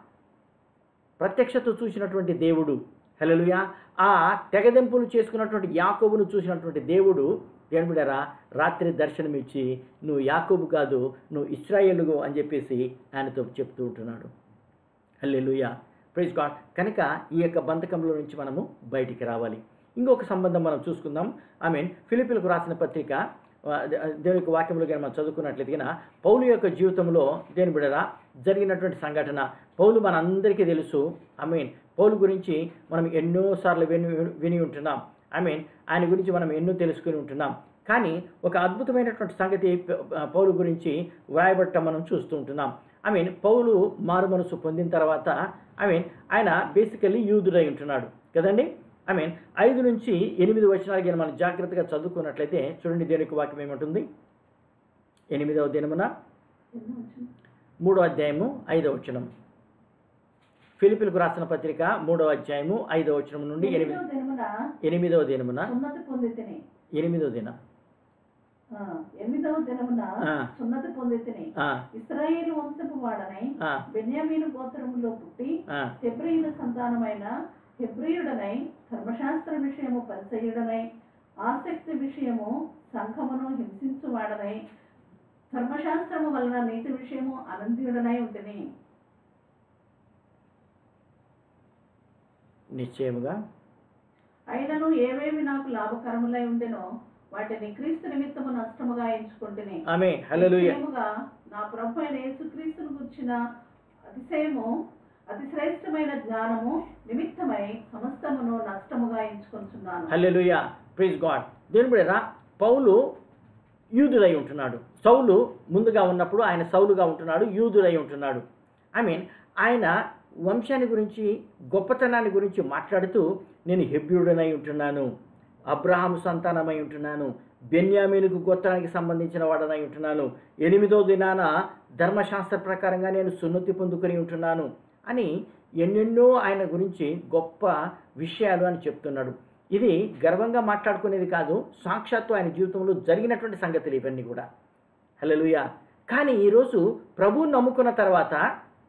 ప్రత్యక్షత చూసినటువంటి దేవుడు హల్లెలూయా ఆ తెగదెంపులు చేసుకున్నటువంటి యాకోబును చూసినటువంటి దేవుడు దేని బిడ్డారా రాత్రి దర్శనమిచ్చి నువ్వు యాకోబు కాదు నువ్వు ఇస్రాయేలుగు అని చెప్పేసి ఆయనతో చెప్తూ ఉంటున్నాడు హల్లెలూయా ప్రైజ్ గాడ్ కనుక ఈ యొక్క బంధకంలో నుంచి మనము బయటికి రావాలి ఇంకొక సంబంధం మనం చూసుకుందాం ఐ మీన్ ఫిలిపిలకు రాసిన పత్రిక ఆ, దే- దేవుని యొక్క వాక్యంలో కానీ మనం చదువుకున్నట్లయితే పౌలు యొక్క జీవితంలో దేని బిడరా జరిగినటువంటి సంఘటన పౌలు మనందరికీ తెలుసు ఐ మీన్ పౌలు గురించి మనం ఎన్నోసార్లు విని విని ఉంటున్నాం ఐ మీన్ ఆయన గురించి మనం ఎన్నో తెలుసుకుని ఉంటున్నాం కానీ ఒక అద్భుతమైనటువంటి సంగతి ప- పౌలు గురించి వ్రాయబట్టం మనం చూస్తూ ఉంటున్నాం ఐ మీన్ పౌలు మారు మనసు పొందిన తర్వాత ఐ మీన్ ఆయన బేసికలీ యూదుడై ఉంటున్నాడు కదండి ఐ మీన్ ఐదు నుంచి ఎనిమిది వచనాలు కానీ మనం జాగ్రత్తగా చదువుకున్నట్లయితే చూడండి దేనికి వాక్యం ఏమంటుంది ఎనిమిదవ దినమున ఎన్నో వచ్చింది? మూడో అధ్యాయము ఐదవ వచనం ఫిలిపిలకు రాసిన పత్రిక మూడవ అధ్యాయము ఐదవ వచనం నుండి ఎనిమిది ఎనిమిదవ దినమున ఎనిమిదవ దినమున సున్నతి పొందితిని ఎనిమిదవ దినం ఆ, ఎనిమిదవ దినమున ఆ. సున్నతి పొందితిని ఆ, ఇస్రాయేలు వంశపు వాడనై ఆ, బెన్యామీను గోత్రములో పుట్టి ఆ, హెబ్రియుల సంతానమైన హెబ్రియుడనై ధర్మశాస్త్ర విషయము పరిచయుడనై ఆసక్తి విషయము సంఘమును హింసించువాడనై ధర్మశాస్త్రము వలన నీతి విషయము అనంత్యుడనై ఉంటిని నిశ్చయముగా అయినను ఏవేవి నాకు లాభకరములై ఉండెనో వాటిని క్రీస్తు నిమిత్తము నష్టముగా ఎంచుకుంటుని ఆమె హల్లెలూయా నిశ్చయముగా నా ప్రభు అయిన యేసుక్రీస్తును గుర్చిన అతిశయము అతి శ్రేష్టమైన జ్ఞానము నిమిత్తమై సమస్తమును నష్టముగా ఎంచుకొంచున్నాను హల్లెలూయా ప్లీజ్ గాడ్ దేని బిడ్డరా పౌలు యూదుడై ఉంటున్నాడు సౌలు ముందుగా ఉన్నప్పుడు ఆయన సౌలుగా ఉంటున్నాడు యూదుడై ఉంటున్నాడు ఐ మీన్ ఆయన వంశాన్ని గురించి గొప్పతనాన్ని గురించి మాట్లాడుతూ నేను హెబ్యుడనై ఉంటున్నాను అబ్రహాము సంతానమై ఉంటున్నాను బెన్యామీనుకు గోత్రానికి సంబంధించిన వాడనై ఉంటున్నాను ఎనిమిదో దినాన ధర్మశాస్త్ర ప్రకారంగా నేను సున్నతి పొందుకొని ఉంటున్నాను అని ఎన్నెన్నో ఆయన గురించి గొప్ప విషయాలు అని చెప్తున్నాడు ఇది గర్వంగా మాట్లాడుకునేది కాదు సాక్షాత్తు ఆయన జీవితంలో జరిగినటువంటి సంగతులు ఇవన్నీ కూడా హల్లెలూయా కానీ ఈరోజు ప్రభువుని నమ్ముకున్న తర్వాత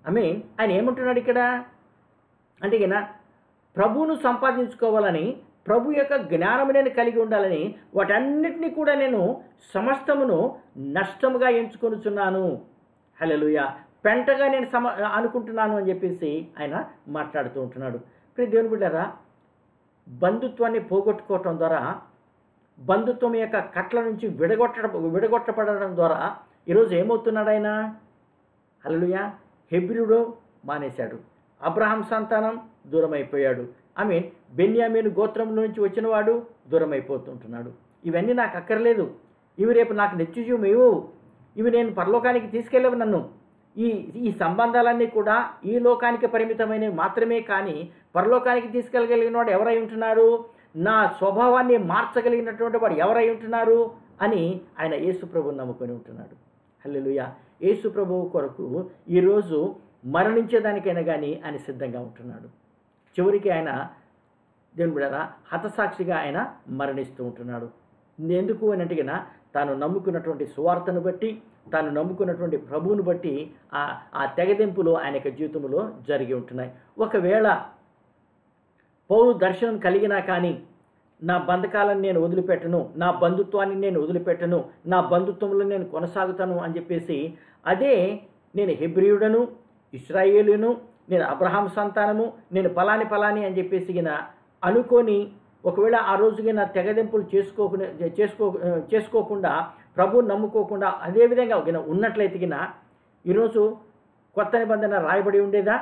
ఐ మీన్ ఆయన ఏమంటున్నాడు ఇక్కడ అంటే ఈయన ప్రభువును సంపాదించుకోవాలని ప్రభు యొక్క జ్ఞానము నేను కలిగి ఉండాలని వాటన్నిటినీ కూడా నేను సమస్తమును నష్టముగా ఎంచుకొనుచున్నాను హల్లెలూయ పెంటగా నేను సమ అనుకుంటున్నాను అని చెప్పేసి ఆయన మాట్లాడుతూ ఉంటున్నాడు ఇప్పుడు దేవుని బిడ్డారా బంధుత్వాన్ని పోగొట్టుకోవటం ద్వారా బంధుత్వం యొక్క కట్ల నుంచి విడగొట్ట విడగొట్టబడడం ద్వారా ఈరోజు ఏమవుతున్నాడు ఆయన హల్లెలూయ హెబ్రియుడు మానేశాడు అబ్రహాం సంతానం దూరం అయిపోయాడు ఐ మీన్ బెన్యామీను గోత్రంలో నుంచి వచ్చినవాడు దూరం అయిపోతుంటున్నాడు ఇవన్నీ నాకు అక్కర్లేదు ఇవి రేపు నాకు నిత్యజీవం ఇవ్వు ఇవి నేను పరలోకానికి తీసుకెళ్ళవు నన్ను ఈ ఈ సంబంధాలన్నీ కూడా ఈ లోకానికి పరిమితమైనవి మాత్రమే కానీ పరలోకానికి తీసుకెళ్ళగలిగిన వాడు ఎవరై ఉంటున్నారు నా స్వభావాన్ని మార్చగలిగినటువంటి వాడు ఎవరై ఉంటున్నారు అని ఆయన యేసు ప్రభువుని నమ్ముకొని ఉంటున్నాడు హల్లెలూయ యేసు ప్రభువు కొరకు ఈరోజు మరణించేదానికైనా కానీ ఆయన సిద్ధంగా ఉంటున్నాడు చివరికి ఆయన దేవుని బిడ్డారా హతసాక్షిగా ఆయన మరణిస్తూ ఉంటున్నాడు ఎందుకు అని అంటే గిన తాను నమ్ముకున్నటువంటి సువార్తను బట్టి తాను నమ్ముకున్నటువంటి ప్రభువును బట్టి ఆ ఆ తెగదెంపులు ఆయన యొక్క జీవితంలో జరిగి ఉంటున్నాయి ఒకవేళ పౌరు దర్శనం కలిగినా కానీ నా బంధకాలను నేను వదిలిపెట్టను నా బంధుత్వాన్ని నేను వదిలిపెట్టను నా బంధుత్వంలో నేను కొనసాగుతాను అని చెప్పేసి అదే నేను హెబ్రియుడను ఇస్రాయేలును నేను అబ్రహాం సంతానము నేను పలాని పలాని అని చెప్పేసి గిన అనుకొని ఒకవేళ ఆ రోజుకి నా తెగదెంపులు చేసుకోకుండా చేసుకో చేసుకోకుండా ప్రభువుని నమ్ముకోకుండా అదేవిధంగా గిన ఉన్నట్లయితే గిన ఈరోజు కొత్త నిబంధన రాయబడి ఉండేదా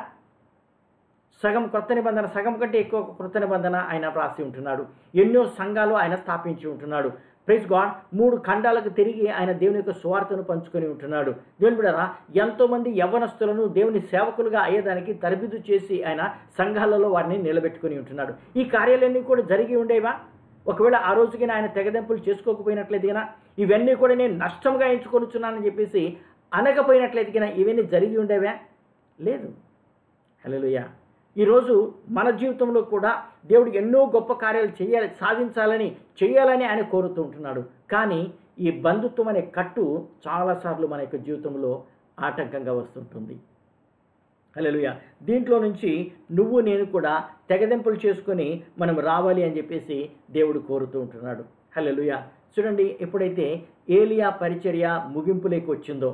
సగం కొత్త నిబంధన సగం కంటే ఎక్కువ కొత్త నిబంధన ఆయన వ్రాసి ఉంటున్నాడు ఎన్నో సంఘాలు ఆయన స్థాపించి ఉంటున్నాడు ప్రైజ్ గాడ్ మూడు ఖండాలకు తిరిగి ఆయన దేవుని యొక్క సువార్తను పంచుకొని ఉంటున్నాడు దేవుని బిడ్డరా ఎంతోమంది యవ్వనస్తులను దేవుని సేవకులుగా అయ్యేదానికి తరబిదు చేసి ఆయన సంఘాలలో వారిని నిలబెట్టుకొని ఉంటున్నాడు ఈ కార్యాలన్నీ కూడా జరిగి ఉండేవా ఒకవేళ ఆ రోజుకి ఆయన తెగదెంపులు చేసుకోకపోయినట్లయితే గిన ఇవన్నీ కూడా నేను నష్టంగా ఎంచుకొనుచున్నానని చెప్పేసి అనకపోయినట్లయితే గిన ఇవన్నీ జరిగి ఉండేవా లేదు హలోయ ఈరోజు మన జీవితంలో కూడా దేవుడు ఎన్నో గొప్ప కార్యాలు చేయాలి సాధించాలని చేయాలని ఆయన కోరుతూ ఉంటున్నాడు కానీ ఈ బంధుత్వం అనే కట్టు చాలాసార్లు మన యొక్క జీవితంలో ఆటంకంగా వస్తుంటుంది హలోయ దీంట్లో నుంచి నువ్వు నేను కూడా తెగదెంపులు చేసుకొని మనం రావాలి అని చెప్పేసి దేవుడు కోరుతూ ఉంటున్నాడు హలోయ చూడండి ఎప్పుడైతే ఏలియా పరిచర్య ముగింపులోకి వచ్చిందో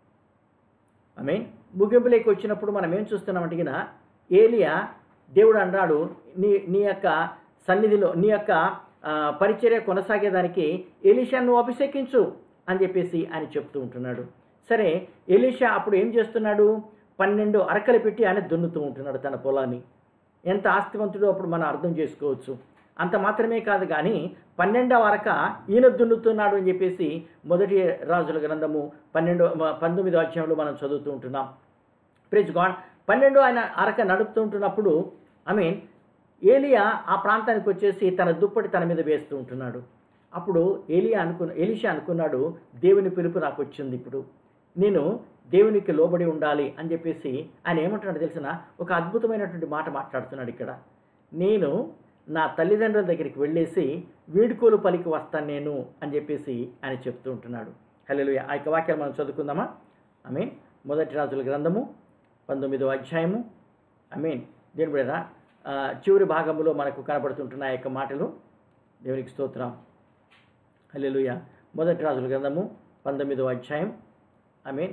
ఐ మీన్ ముగింపులోకి వచ్చినప్పుడు మనం ఏం చూస్తున్నామంటే గిన ఏలియా దేవుడు అన్నాడు నీ నీ యొక్క సన్నిధిలో నీ యొక్క ఆ, పరిచర్య కొనసాగేదానికి ఎలీషా నువ్వు అభిషేకించు అని చెప్పేసి ఆయన చెప్తూ ఉంటున్నాడు సరే ఎలీషా అప్పుడు ఏం చేస్తున్నాడు పన్నెండు అరకలు పెట్టి ఆయన దున్నుతూ ఉంటున్నాడు తన పొలాన్ని ఎంత ఆస్తివంతుడో అప్పుడు మనం అర్థం చేసుకోవచ్చు అంత మాత్రమే కాదు కానీ పన్నెండవ అరక ఈయన దున్నుతున్నాడు అని చెప్పేసి మొదటి రాజుల గ్రంథము పన్నెండో పంతొమ్మిదో అధ్యాయంలో మనం చదువుతూ ఉంటున్నాం ప్రిజ్ గాడ్ పన్నెండు ఆయన అరక నడుపుతూ ఉంటున్నప్పుడు ఐ మీన్ ఏలియా ఆ ప్రాంతానికి వచ్చేసి తన దుప్పటి తన మీద వేస్తూ ఉంటున్నాడు అప్పుడు ఏలియా అనుకున్న ఎలిషా అనుకున్నాడు దేవుని పిలుపు నాకు వచ్చింది ఇప్పుడు నేను దేవునికి లోబడి ఉండాలి అని చెప్పేసి ఆయన ఏమంటున్నాడు తెలిసిన ఒక అద్భుతమైనటువంటి మాట మాట్లాడుతున్నాడు ఇక్కడ నేను నా తల్లిదండ్రుల దగ్గరికి వెళ్ళేసి వీడుకోలు పలికి వస్తాను నేను అని చెప్పేసి ఆయన చెప్తూ ఉంటున్నాడు హలో ఆ యొక్క వాక్యాలు మనం చదువుకుందామా ఐ మీన్ మొదటి రాజుల గ్రంథము పంతొమ్మిదో అధ్యాయము ఐ మీన్ దేని బిడ్డ చివరి భాగంలో మనకు కనబడుతుంటున్న ఆ యొక్క మాటలు దేవునికి స్తోత్రం హల్లెలూయా మొదటి రాజుల గ్రంథము పంతొమ్మిదో అధ్యాయం ఐ మీన్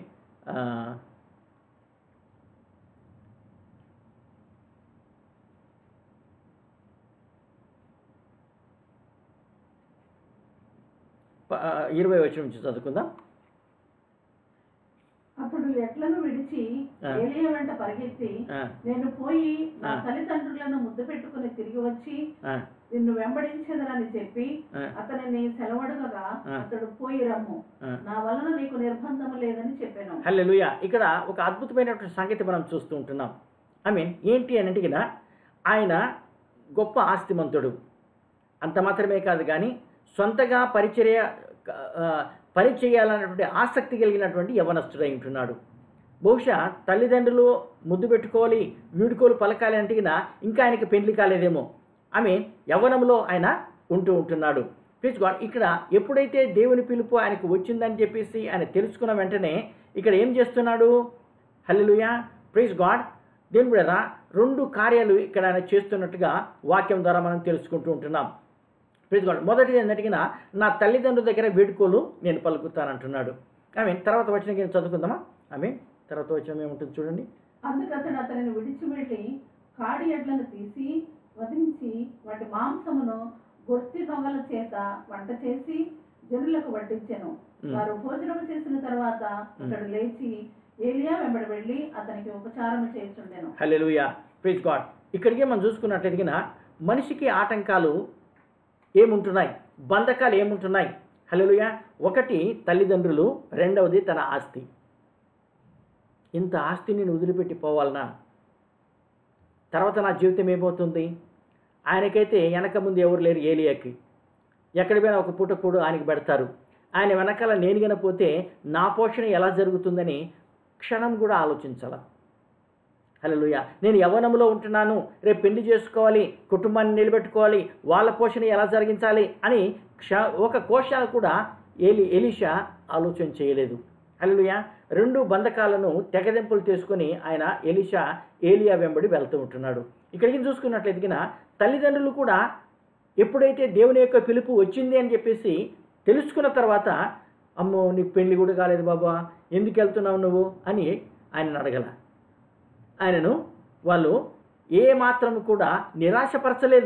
ఇరవై వచ్చిన నుంచి చదువుకుందాం అప్పుడు ఎట్లను విడిచి ఆ. ఏలియా వెంట పరిగెత్తి ఆ, నేను పోయి నా ఆ. తల్లిదండ్రులను ముద్దు పెట్టుకుని తిరిగి వచ్చి ఆ, నిన్ను వెంబడించదనని చెప్పి ఆ, అతనిని సెలవడగగా ఆ. అతడు పోయి రమ్ము ఆ. నా వలన నీకు నిర్బంధము లేదని చెప్పాను హల్లెలూయా ఇక్కడ ఒక అద్భుతమైనటువంటి సంగతి మనం చూస్తూ ఉంటున్నాం ఐ మీన్ ఏంటి అని అంటే ఆయన గొప్ప ఆస్తిమంతుడు అంత మాత్రమే కాదు కానీ సొంతగా పరిచర్య ఆ, పరిచయాలన్నటువంటి ఆసక్తి కలిగినటువంటి యవనస్తుడై ఉంటున్నాడు బహుశా తల్లిదండ్రులు ముద్దు పెట్టుకోవాలి వీడుకోలు పలకాలి అంటే గిన ఇంకా ఆయనకి పెళ్లి కాలేదేమో ఐ మీన్ యవ్వనంలో ఆయన ఉంటూ ఉంటున్నాడు ప్లీజ్ గాడ్ ఇక్కడ ఎప్పుడైతే దేవుని పిలుపు ఆయనకు వచ్చిందని చెప్పేసి ఆయన తెలుసుకున్న వెంటనే ఇక్కడ ఏం చేస్తున్నాడు హల్లెలూయా ప్రైజ్ గాడ్ దేని బిడ్డరా రెండు కార్యాలు ఇక్కడ ఆయన చేస్తున్నట్టుగా వాక్యం ద్వారా మనం తెలుసుకుంటూ ఉంటున్నాం ప్రైజ్ గాడ్ మొదటిది ఏంటంటే నా తల్లిదండ్రుల దగ్గర వేడుకోలు నేను పలుకుతానంటున్నాడు ఐ మీన్ తర్వాత వచ్చిన చదువుకుందామా ఐ మీన్ తర్వాత వచ్చిన ఏముంటుంది చూడండి అందుకతడు అతనిని విడిచిపెట్టి కాడి ఎడ్లను తీసి వధించి వాటి మాంసమును గొర్తి దొంగల చేత వంట చేసి జనులకు వడ్డించెను Hmm. వారు భోజనం చేసిన తర్వాత అతడు లేచి ఏలియా వెంబడి వెళ్ళి అతనికి ఉపచారం చేస్తుండెను హల్లెలూయా ప్రైజ్ గాడ్ ఇక్కడికి మనం చూసుకున్నట్లయితే మనిషికి ఆటంకాలు ఏముంటున్నాయి బంధకాలు ఏముంటున్నాయి హల్లెలూయా ఒకటి తల్లిదండ్రులు రెండవది తన ఆస్తి ఇంత ఆస్తిని నేను వదిలిపెట్టి పోవాలనా తర్వాత నా జీవితం ఏమవుతుంది ఆయనకైతే వెనక ముందు ఎవరు లేరు ఏలియాకి ఎక్కడి పోయినా ఒక పూట కూడా ఆయనకి పెడతారు ఆయన వెనకాల నేను గనపోతే నా పోషణ ఎలా జరుగుతుందని క్షణం కూడా ఆలోచించాల హలోయ నేను యవ్వనంలో ఉంటున్నాను రేపు పెళ్లి చేసుకోవాలి కుటుంబాన్ని నిలబెట్టుకోవాలి వాళ్ళ పోషణ ఎలా జరిగించాలి అని క్ష ఒక కోశాలు కూడా ఏలి ఎలీషా ఆలోచన చేయలేదు హలోయ రెండు బంధకాలను తెగదెంపులు చేసుకొని ఆయన ఎలీషా ఏలియా వెంబడి వెళ్తూ ఉంటున్నాడు ఇక్కడికి చూసుకున్నట్లయితే తల్లిదండ్రులు కూడా ఎప్పుడైతే దేవుని యొక్క పిలుపు వచ్చింది అని చెప్పేసి తెలుసుకున్న తర్వాత అమ్మో నీకు పెళ్లి కూడా కాలేదు బాబా ఎందుకు వెళ్తున్నావు నువ్వు అని ఆయనను అడగల ఆయనను వాళ్ళు ఏ మాత్రం కూడా నిరాశపరచలేదు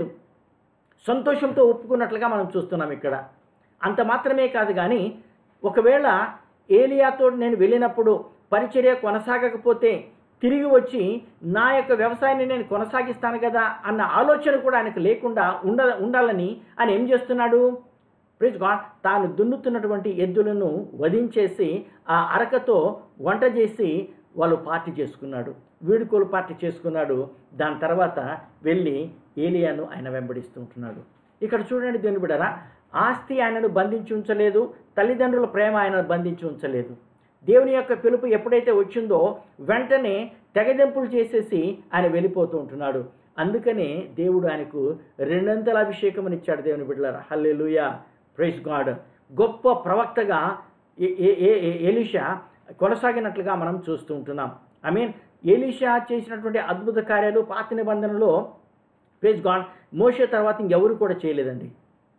సంతోషంతో ఒప్పుకున్నట్లుగా మనం చూస్తున్నాం ఇక్కడ అంత మాత్రమే కాదు కానీ ఒకవేళ ఏలియాతో నేను వెళ్ళినప్పుడు పరిచర్య కొనసాగకపోతే తిరిగి వచ్చి నా యొక్క వ్యవసాయాన్ని నేను కొనసాగిస్తాను కదా అన్న ఆలోచన కూడా ఆయనకు లేకుండా ఉండ ఉండాలని ఆయన ఏం చేస్తున్నాడు ప్లీజ్ గాడ్ తాను దున్నుతున్నటువంటి ఎద్దులను వధించేసి ఆ అరకతో వంట చేసి వాళ్ళు పార్టీ చేసుకున్నాడు వీడుకోలు పార్టీ చేసుకున్నాడు దాని తర్వాత వెళ్ళి ఏలియాను ఆయన వెంబడిస్తూ ఉంటున్నాడు ఇక్కడ చూడండి దేని బిడరా ఆస్తి ఆయనను బంధించి ఉంచలేదు తల్లిదండ్రుల ప్రేమ ఆయనను బంధించి ఉంచలేదు దేవుని యొక్క పిలుపు ఎప్పుడైతే వచ్చిందో వెంటనే తెగదెంపులు చేసేసి ఆయన వెళ్ళిపోతూ ఉంటున్నాడు అందుకనే దేవుడు ఆయనకు రెండంతల అభిషేకం ఇచ్చాడు దేవుని బిడ్డలారా హల్లెలూయా ప్రైస్ గాడ్ గొప్ప ప్రవక్తగా ఏ- ఏ- ఏ- ఏ- ఎలీషా కొనసాగినట్లుగా మనం చూస్తూ ఉంటున్నాం ఐ మీన్ ఎలీషా చేసినటువంటి అద్భుత కార్యాలు పాత నిబంధనలో ప్రైజ్ గాడ్ మోషే తర్వాత ఇంకెవరు కూడా చేయలేదండి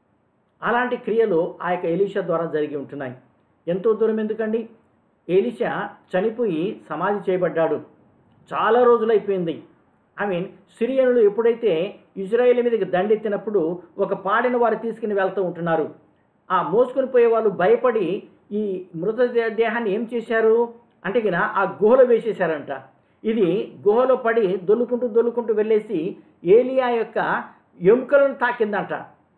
అలాంటి క్రియలు ఆ యొక్క ఎలీషా ద్వారా జరిగి ఉంటున్నాయి ఎంతో దూరం ఎందుకండి ఎలీషా చనిపోయి సమాధి చేయబడ్డాడు చాలా రోజులైపోయింది ఐ మీన్ సిరియనులు ఎప్పుడైతే ఇజ్రాయేల్ మీదకి దండెత్తినప్పుడు ఒక పాడిన వారు తీసుకుని వెళ్తూ ఉంటున్నారు ఆ మోసుకొని పోయే వాళ్ళు భయపడి ఈ మృతదే- దేహాన్ని ఏం చేశారు అంటే గిన ఆ గుహలో వేసేశారంట ఇది గుహలో పడి దొల్లుకుంటూ దొల్లుకుంటూ వెళ్ళేసి ఏలియా యొక్క ఎముకలను తాకిందంట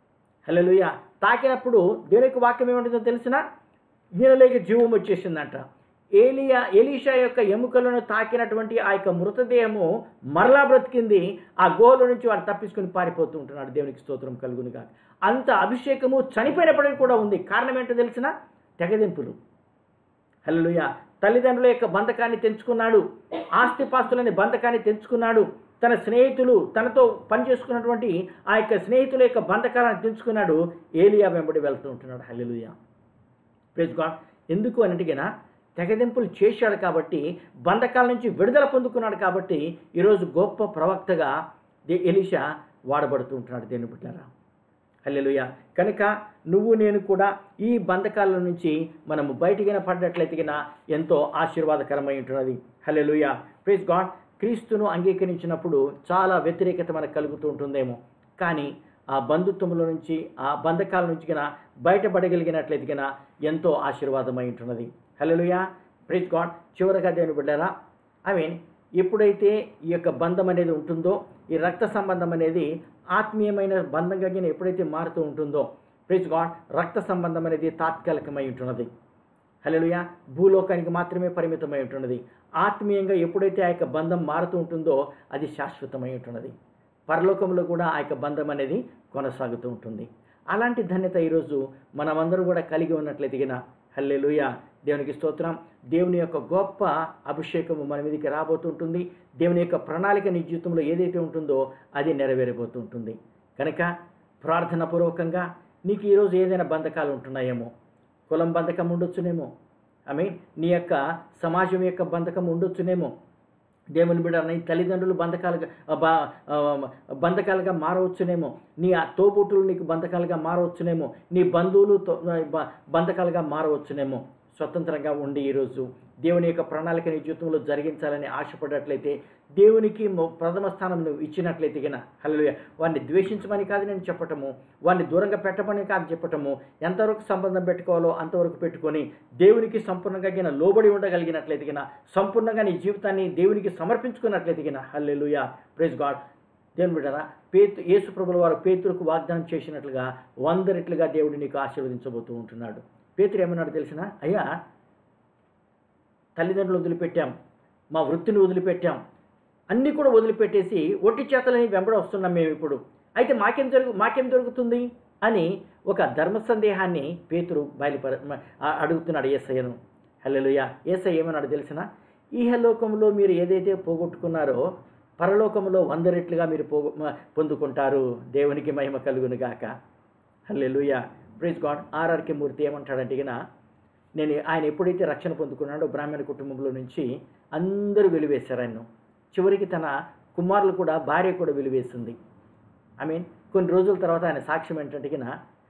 హలోయ తాకినప్పుడు దేవుని యొక్క వాక్యం ఏమంటుందో తెలిసిన ఈయనలోకి జీవం వచ్చేసిందంట ఏలియా ఎలీషా యొక్క ఎముకలను తాకినటువంటి ఆ యొక్క మృతదేహము మరలా బ్రతికింది ఆ గోలో నుంచి వాడు తప్పించుకొని పారిపోతూ ఉంటున్నాడు దేవునికి స్తోత్రం కలుగునుగా అంత అభిషేకము చనిపోయినప్పటికీ కూడా ఉంది కారణం ఏంటో తెలిసిన తెగదింపులు హల్లెలూయా తల్లిదండ్రుల యొక్క బంధకాన్ని తెంచుకున్నాడు ఆస్తిపాస్తులని బంధకాన్ని తెంచుకున్నాడు తన స్నేహితులు తనతో పనిచేసుకున్నటువంటి ఆ యొక్క స్నేహితుల యొక్క బంధకాలను తెంచుకున్నాడు ఏలియా వెంబడి వెళ్తూ ఉంటున్నాడు హల్లెలూయా ప్రేజ్ గాడ్ ఎందుకు అన్నిటికైనా తెగదెంపులు చేశాడు కాబట్టి బంధకాల నుంచి విడుదల పొందుకున్నాడు కాబట్టి ఈరోజు గొప్ప ప్రవక్తగా దే- ఎలీషా వాడబడుతూ ఉంటున్నాడు దేని బిడ్డారా హల్లెలూయా కనుక నువ్వు నేను కూడా ఈ బంధకాల నుంచి మనము బయటికి పడ్డట్లయితే ఎంతో ఆశీర్వాదకరమై ఉంటున్నది హల్లెలూయా ప్లీజ్ గాడ్ క్రీస్తును అంగీకరించినప్పుడు చాలా వ్యతిరేకత మనకు కలుగుతూ ఉంటుందేమో కానీ ఆ బంధుత్వంలో నుంచి ఆ బంధకాల నుంచి గన బయటపడగలిగినట్లయితే గన ఎంతో ఆశీర్వాదమై ఉంటున్నది హల్లెలూయా ప్లీజ్ గాడ్ చివరగా దేవుని బిడ్డారా ఐ మీన్ ఎప్పుడైతే ఈ యొక్క బంధం అనేది ఉంటుందో ఈ రక్త సంబంధం అనేది ఆత్మీయమైన బంధంగా గిన ఎప్పుడైతే మారుతూ ఉంటుందో ప్లీజ్ గాడ్ రక్త సంబంధం అనేది తాత్కాలికమై ఉంటున్నది హల్లెలూయా భూలోకానికి మాత్రమే పరిమితమై ఉంటున్నది ఆత్మీయంగా ఎప్పుడైతే ఆ యొక్క బంధం మారుతూ ఉంటుందో అది శాశ్వతమై ఉంటున్నది పరలోకంలో కూడా ఆ యొక్క బంధం అనేది కొనసాగుతూ ఉంటుంది అలాంటి ధన్యత ఈరోజు మనమందరం కూడా కలిగి ఉన్నట్లయితే గిన హల్లెలూయా దేవునికి స్తోత్రం దేవుని యొక్క గొప్ప అభిషేకము మన మీదకి రాబోతుంటుంది దేవుని యొక్క ప్రణాళిక నీ జీవితంలో ఏదైతే ఉంటుందో అది నెరవేరబోతూ ఉంటుంది కనుక ప్రార్థన పూర్వకంగా నీకు ఈరోజు ఏదైనా బంధకాలు ఉంటున్నాయేమో కులం బంధకం ఉండొచ్చునేమో ఐ మీన్ నీ యొక్క సమాజం యొక్క బంధకం ఉండొచ్చునేమో దేవుని బిడ్డ నీ తల్లిదండ్రులు బంధకాలుగా ఆ, బా- ఆ, బంధకాలుగా మారవచ్చునేమో నీ ఆ తోబుట్టులు నీకు బంధకాలుగా మారవచ్చునేమో నీ బంధువులు తో- బ- బంధకాలుగా మారవచ్చునేమో స్వతంత్రంగా ఉండి ఈరోజు దేవుని యొక్క ప్రణాళిక నీ జీవితంలో జరిగించాలని ఆశపడట్లయితే దేవునికి మొ- ప్రథమ స్థానం నువ్వు ఇచ్చినట్లయితే గన హల్లెలూయా వాడిని ద్వేషించమని కాదు నేను చెప్పటము వాడిని దూరంగా పెట్టమని కాదు చెప్పటము ఎంతవరకు సంబంధం పెట్టుకోవాలో అంతవరకు పెట్టుకొని దేవునికి సంపూర్ణంగా గిన లోబడి ఉండగలిగినట్లయితే గిన సంపూర్ణంగా నీ జీవితాన్ని దేవునికి సమర్పించుకున్నట్లయితే గిన హల్లెలూయా ప్రైజ్ గాడ్ దేవుని బిడ్డరా పేతు యేసు ప్రభుల వారు పేతులకు వాగ్దానం చేసినట్లుగా వంద రెట్లుగా దేవుడు నీకు ఆశీర్వదించబోతూ ఉంటున్నాడు పేతురు ఏమన్నాడు తెలిసిన అయ్యా తల్లిదండ్రులు వదిలిపెట్టాం మా వృత్తిని వదిలిపెట్టాం అన్నీ కూడా వదిలిపెట్టేసి ఒట్టి చేతలని వెంబడ వస్తున్నాం మేము ఇప్పుడు అయితే మాకేం జరుగు మాకేం జరుగుతుంది అని ఒక ధర్మ సందేహాన్ని పేతురు బయలుపర మ- ఆ- అడుగుతున్నాడు ఏసయ్యను హల్లెలూయా ఏసయ్య ఏమన్నాడు తెలిసిన ఈహలోకంలో మీరు ఏదైతే పోగొట్టుకున్నారో పరలోకంలో వంద రెట్లుగా మీరు పోగొ మ- పొందుకుంటారు దేవునికి మహిమ కలుగును గాక hallelujah praise God RRK Murthy ఏమంటాడంటే ఇక నేను ఆయన ఎప్పుడైతే రక్షణ పొందుకున్నాడో బ్రాహ్మణ కుటుంబంలో నుంచి అందరూ వెలివేశారు ఆయన్ను చివరికి తన కుమారులు కూడా భార్య కూడా వెలివేసింది ఐ మీన్ కొన్ని రోజుల తర్వాత ఆయన సాక్ష్యం ఏంటంటే గిన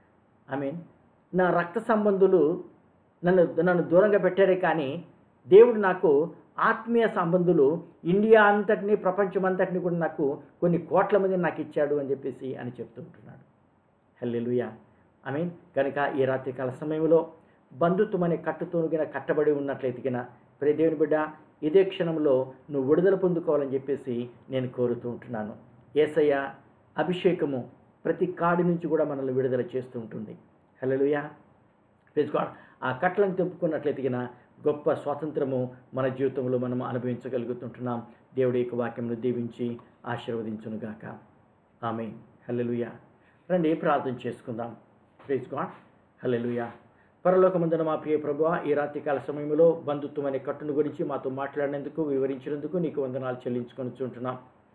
ఐ మీన్ నా రక్త సంబంధులు నన్ను నన్ను దూరంగా పెట్టారే కానీ దేవుడు నాకు ఆత్మీయ సంబంధులు ఇండియా అంతటిని ప్రపంచం అంతటిని కూడా నాకు కొన్ని కోట్ల మందిని నాకు ఇచ్చాడు అని చెప్పేసి అని చెప్తూ ఉంటున్నాడు హల్లెలూయా ఐ మీన్ కనుక ఈ రాత్రికాల సమయంలో బంధుత్వం అనే కట్టుతోనుగిన కట్టబడి ఉన్నట్లయితే గిన ప్రతి దేవుని బిడ్డ ఇదే క్షణంలో నువ్వు విడుదల పొందుకోవాలని చెప్పేసి నేను కోరుతూ ఉంటున్నాను ఏసయ్య అభిషేకము ప్రతి కాడి నుంచి కూడా మనల్ని విడుదల చేస్తూ ఉంటుంది హల్లెలూయా ప్లీజ్ గాడ్ ఆ కట్లను తెంపుకున్నట్లయితే గిన గొప్ప స్వాతంత్రము మన జీవితంలో మనం అనుభవించగలుగుతుంటున్నాం దేవుడి యొక్క వాక్యమును దీవించి ఆశీర్వదించునుగాక ఆమె హల్లెలూయా రండి ప్రార్థన చేసుకుందాం ప్లీజ్ గాడ్ హల్లెలూయా పరలోకమందున మా ప్రియ ప్రభు ఈ రాత్రికాల సమయంలో బంధుత్వం అనే కట్టును గురించి మాతో మాట్లాడినందుకు వివరించినందుకు నీకు వందనాలు చెల్లించుకొని చుంటున్నాం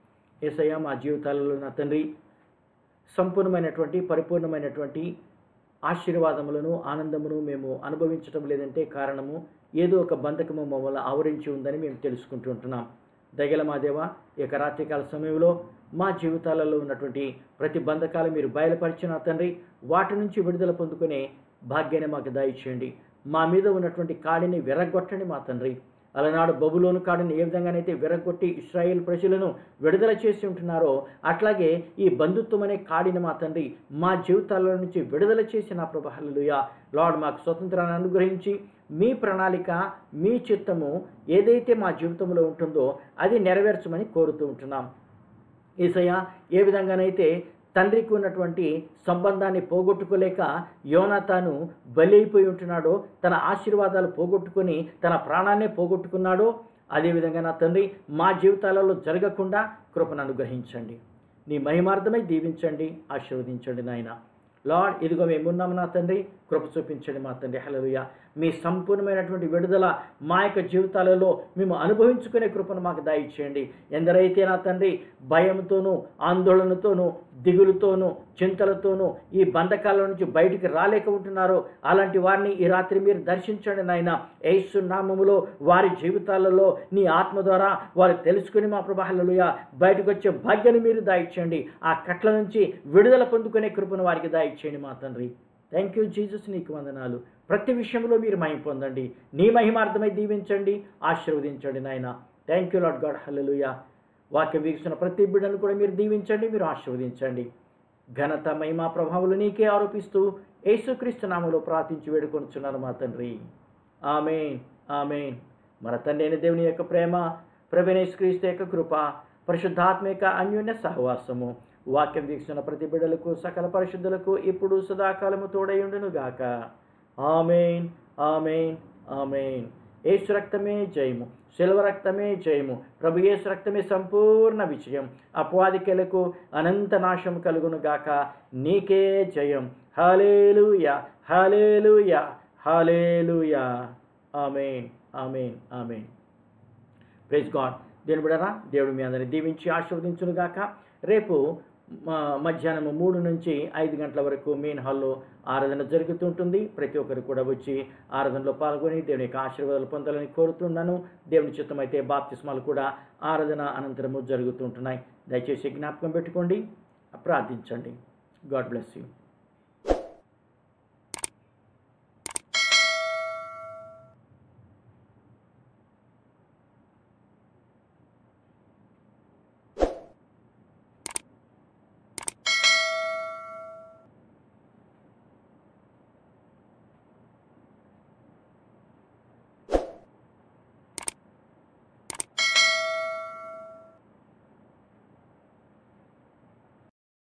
ఏసయ్య మా జీవితాలలో నా తండ్రి సంపూర్ణమైనటువంటి పరిపూర్ణమైనటువంటి ఆశీర్వాదములను ఆనందమును మేము అనుభవించటం లేదంటే కారణము ఏదో ఒక బంధకము మమ్మల్ని ఆవరించి ఉందని మేము తెలుసుకుంటూ ఉంటున్నాం దగల మా దేవ ఈ యొక్క రాత్రికాల సమయంలో మా జీవితాలలో ఉన్నటువంటి ప్రతి బంధకాలు మీరు బయలుపరిచిన తండ్రి వాటి నుంచి విడుదల పొందుకునే భాగ్యాన్ని మాకు దయచేయండి మా మీద ఉన్నటువంటి కాడిని విరగొట్టండి మా తండ్రి అలనాడు బబులోను కాడిని ఏ విధంగానైతే విరగొట్టి ఇస్రాయేల్ ప్రజలను విడుదల చేసి ఉంటున్నారో అట్లాగే ఈ బంధుత్వం అనే కాడిని మా తండ్రి మా జీవితాల నుంచి విడుదల చేసి నా ప్రభు హల్లెలూయా లార్డ్ మాకు స్వతంత్రాన్ని అనుగ్రహించి మీ ప్రణాళిక మీ చిత్తము ఏదైతే మా జీవితంలో ఉంటుందో అది నెరవేర్చమని కోరుతూ ఉంటున్నాం ఈసయ్య ఏ విధంగానైతే తండ్రికి ఉన్నటువంటి సంబంధాన్ని పోగొట్టుకోలేక యోనాతాను బలైపోయి ఉంటున్నాడో తన ఆశీర్వాదాలు పోగొట్టుకొని తన ప్రాణాన్నే పోగొట్టుకున్నాడో అదేవిధంగా నా తండ్రి మా జీవితాలలో జరగకుండా కృపను అనుగ్రహించండి నీ మహిమార్థమై దీవించండి ఆశీర్వదించండి నాయన లార్డ్ ఇదిగో మేమున్నాము నా తండ్రి కృప చూపించండి మా తండ్రి హల్లెలూయా మీ సంపూర్ణమైనటువంటి విడుదల మా యొక్క జీవితాలలో మేము అనుభవించుకునే కృపను మాకు దయచేయండి ఎందరైతే నా తండ్రి భయంతోనూ ఆందోళనతోనూ దిగులుతోనూ చింతలతోనూ ఈ బంధకాల నుంచి బయటికి రాలేక ఉంటున్నారో అలాంటి వారిని ఈ రాత్రి మీరు దర్శించండి నాయన యేసు నామములో వారి జీవితాలలో నీ ఆత్మ ద్వారా వారు తెలుసుకుని మా ప్రభాహలలుయ బయటకు వచ్చే భాగ్యాన్ని మీరు దాయిచ్చేయండి ఆ కట్ల నుంచి విడుదల పొందుకునే కృపను వారికి దాయిచ్చేయండి మా తండ్రి థ్యాంక్ యూ జీసస్ నీకు వందనాలు ప్రతి విషయంలో మీరు మహిమ పొందండి నీ మహిమార్థమై దీవించండి ఆశీర్వదించండి నాయన thank you lord God hallelujah వాక్యం వీక్షణ ప్రతి బిడ్డను కూడా మీరు దీవించండి మీరు ఆశీర్వదించండి ఘనత మహిమా ప్రభావాలు నీకే ఆరోపిస్తూ యేసుక్రీస్తు నామములో ప్రార్థించి వేడుకొనుచున్నారు మా తండ్రి ఆమెన్ ఆమెన్ మన తండ్రి అయిన దేవుని యొక్క ప్రేమ ప్రవీణేశ్క్రీస్తు యొక్క కృప పరిశుద్ధాత్మ యొక్క అన్యోన్య సహవాసము వాక్యం వీక్షణ ప్రతి బిడ్డలకు సకల పరిశుద్ధులకు ఇప్పుడు సదాకాలము తోడయుండును గాక ఆమెన్ ఆమెన్ ఆమెన్ ఏసు రక్తమే జయము శిల్వ రక్తమే జయము ప్రభు యేసు రక్తమే సంపూర్ణ విజయం అపవాదికలకు అనంత నాశం కలుగును గాక నీకే జయం hallelujah hallelujah hallelujah amen amen amen praise God దేవుని బిడరా దేవుడు మీ అందరిని దీవించి ఆశీర్వదించును గాక రేపు మ- మధ్యాహ్నం మూడు నుంచి ఐదు గంటల వరకు మెయిన్ హాల్లో ఆరాధన జరుగుతుంటుంది ప్రతి ఒక్కరు కూడా వచ్చి ఆరాధనలో పాల్గొని దేవుని యొక్క ఆశీర్వాదాలు పొందాలని కోరుతున్నాను దేవుని చిత్తం అయితే బాప్తిస్మాలు కూడా ఆరాధన అనంతరము జరుగుతుంటున్నాయి దయచేసి జ్ఞాపకం పెట్టుకోండి ప్రార్థించండి గాడ్ బ్లెస్ యూ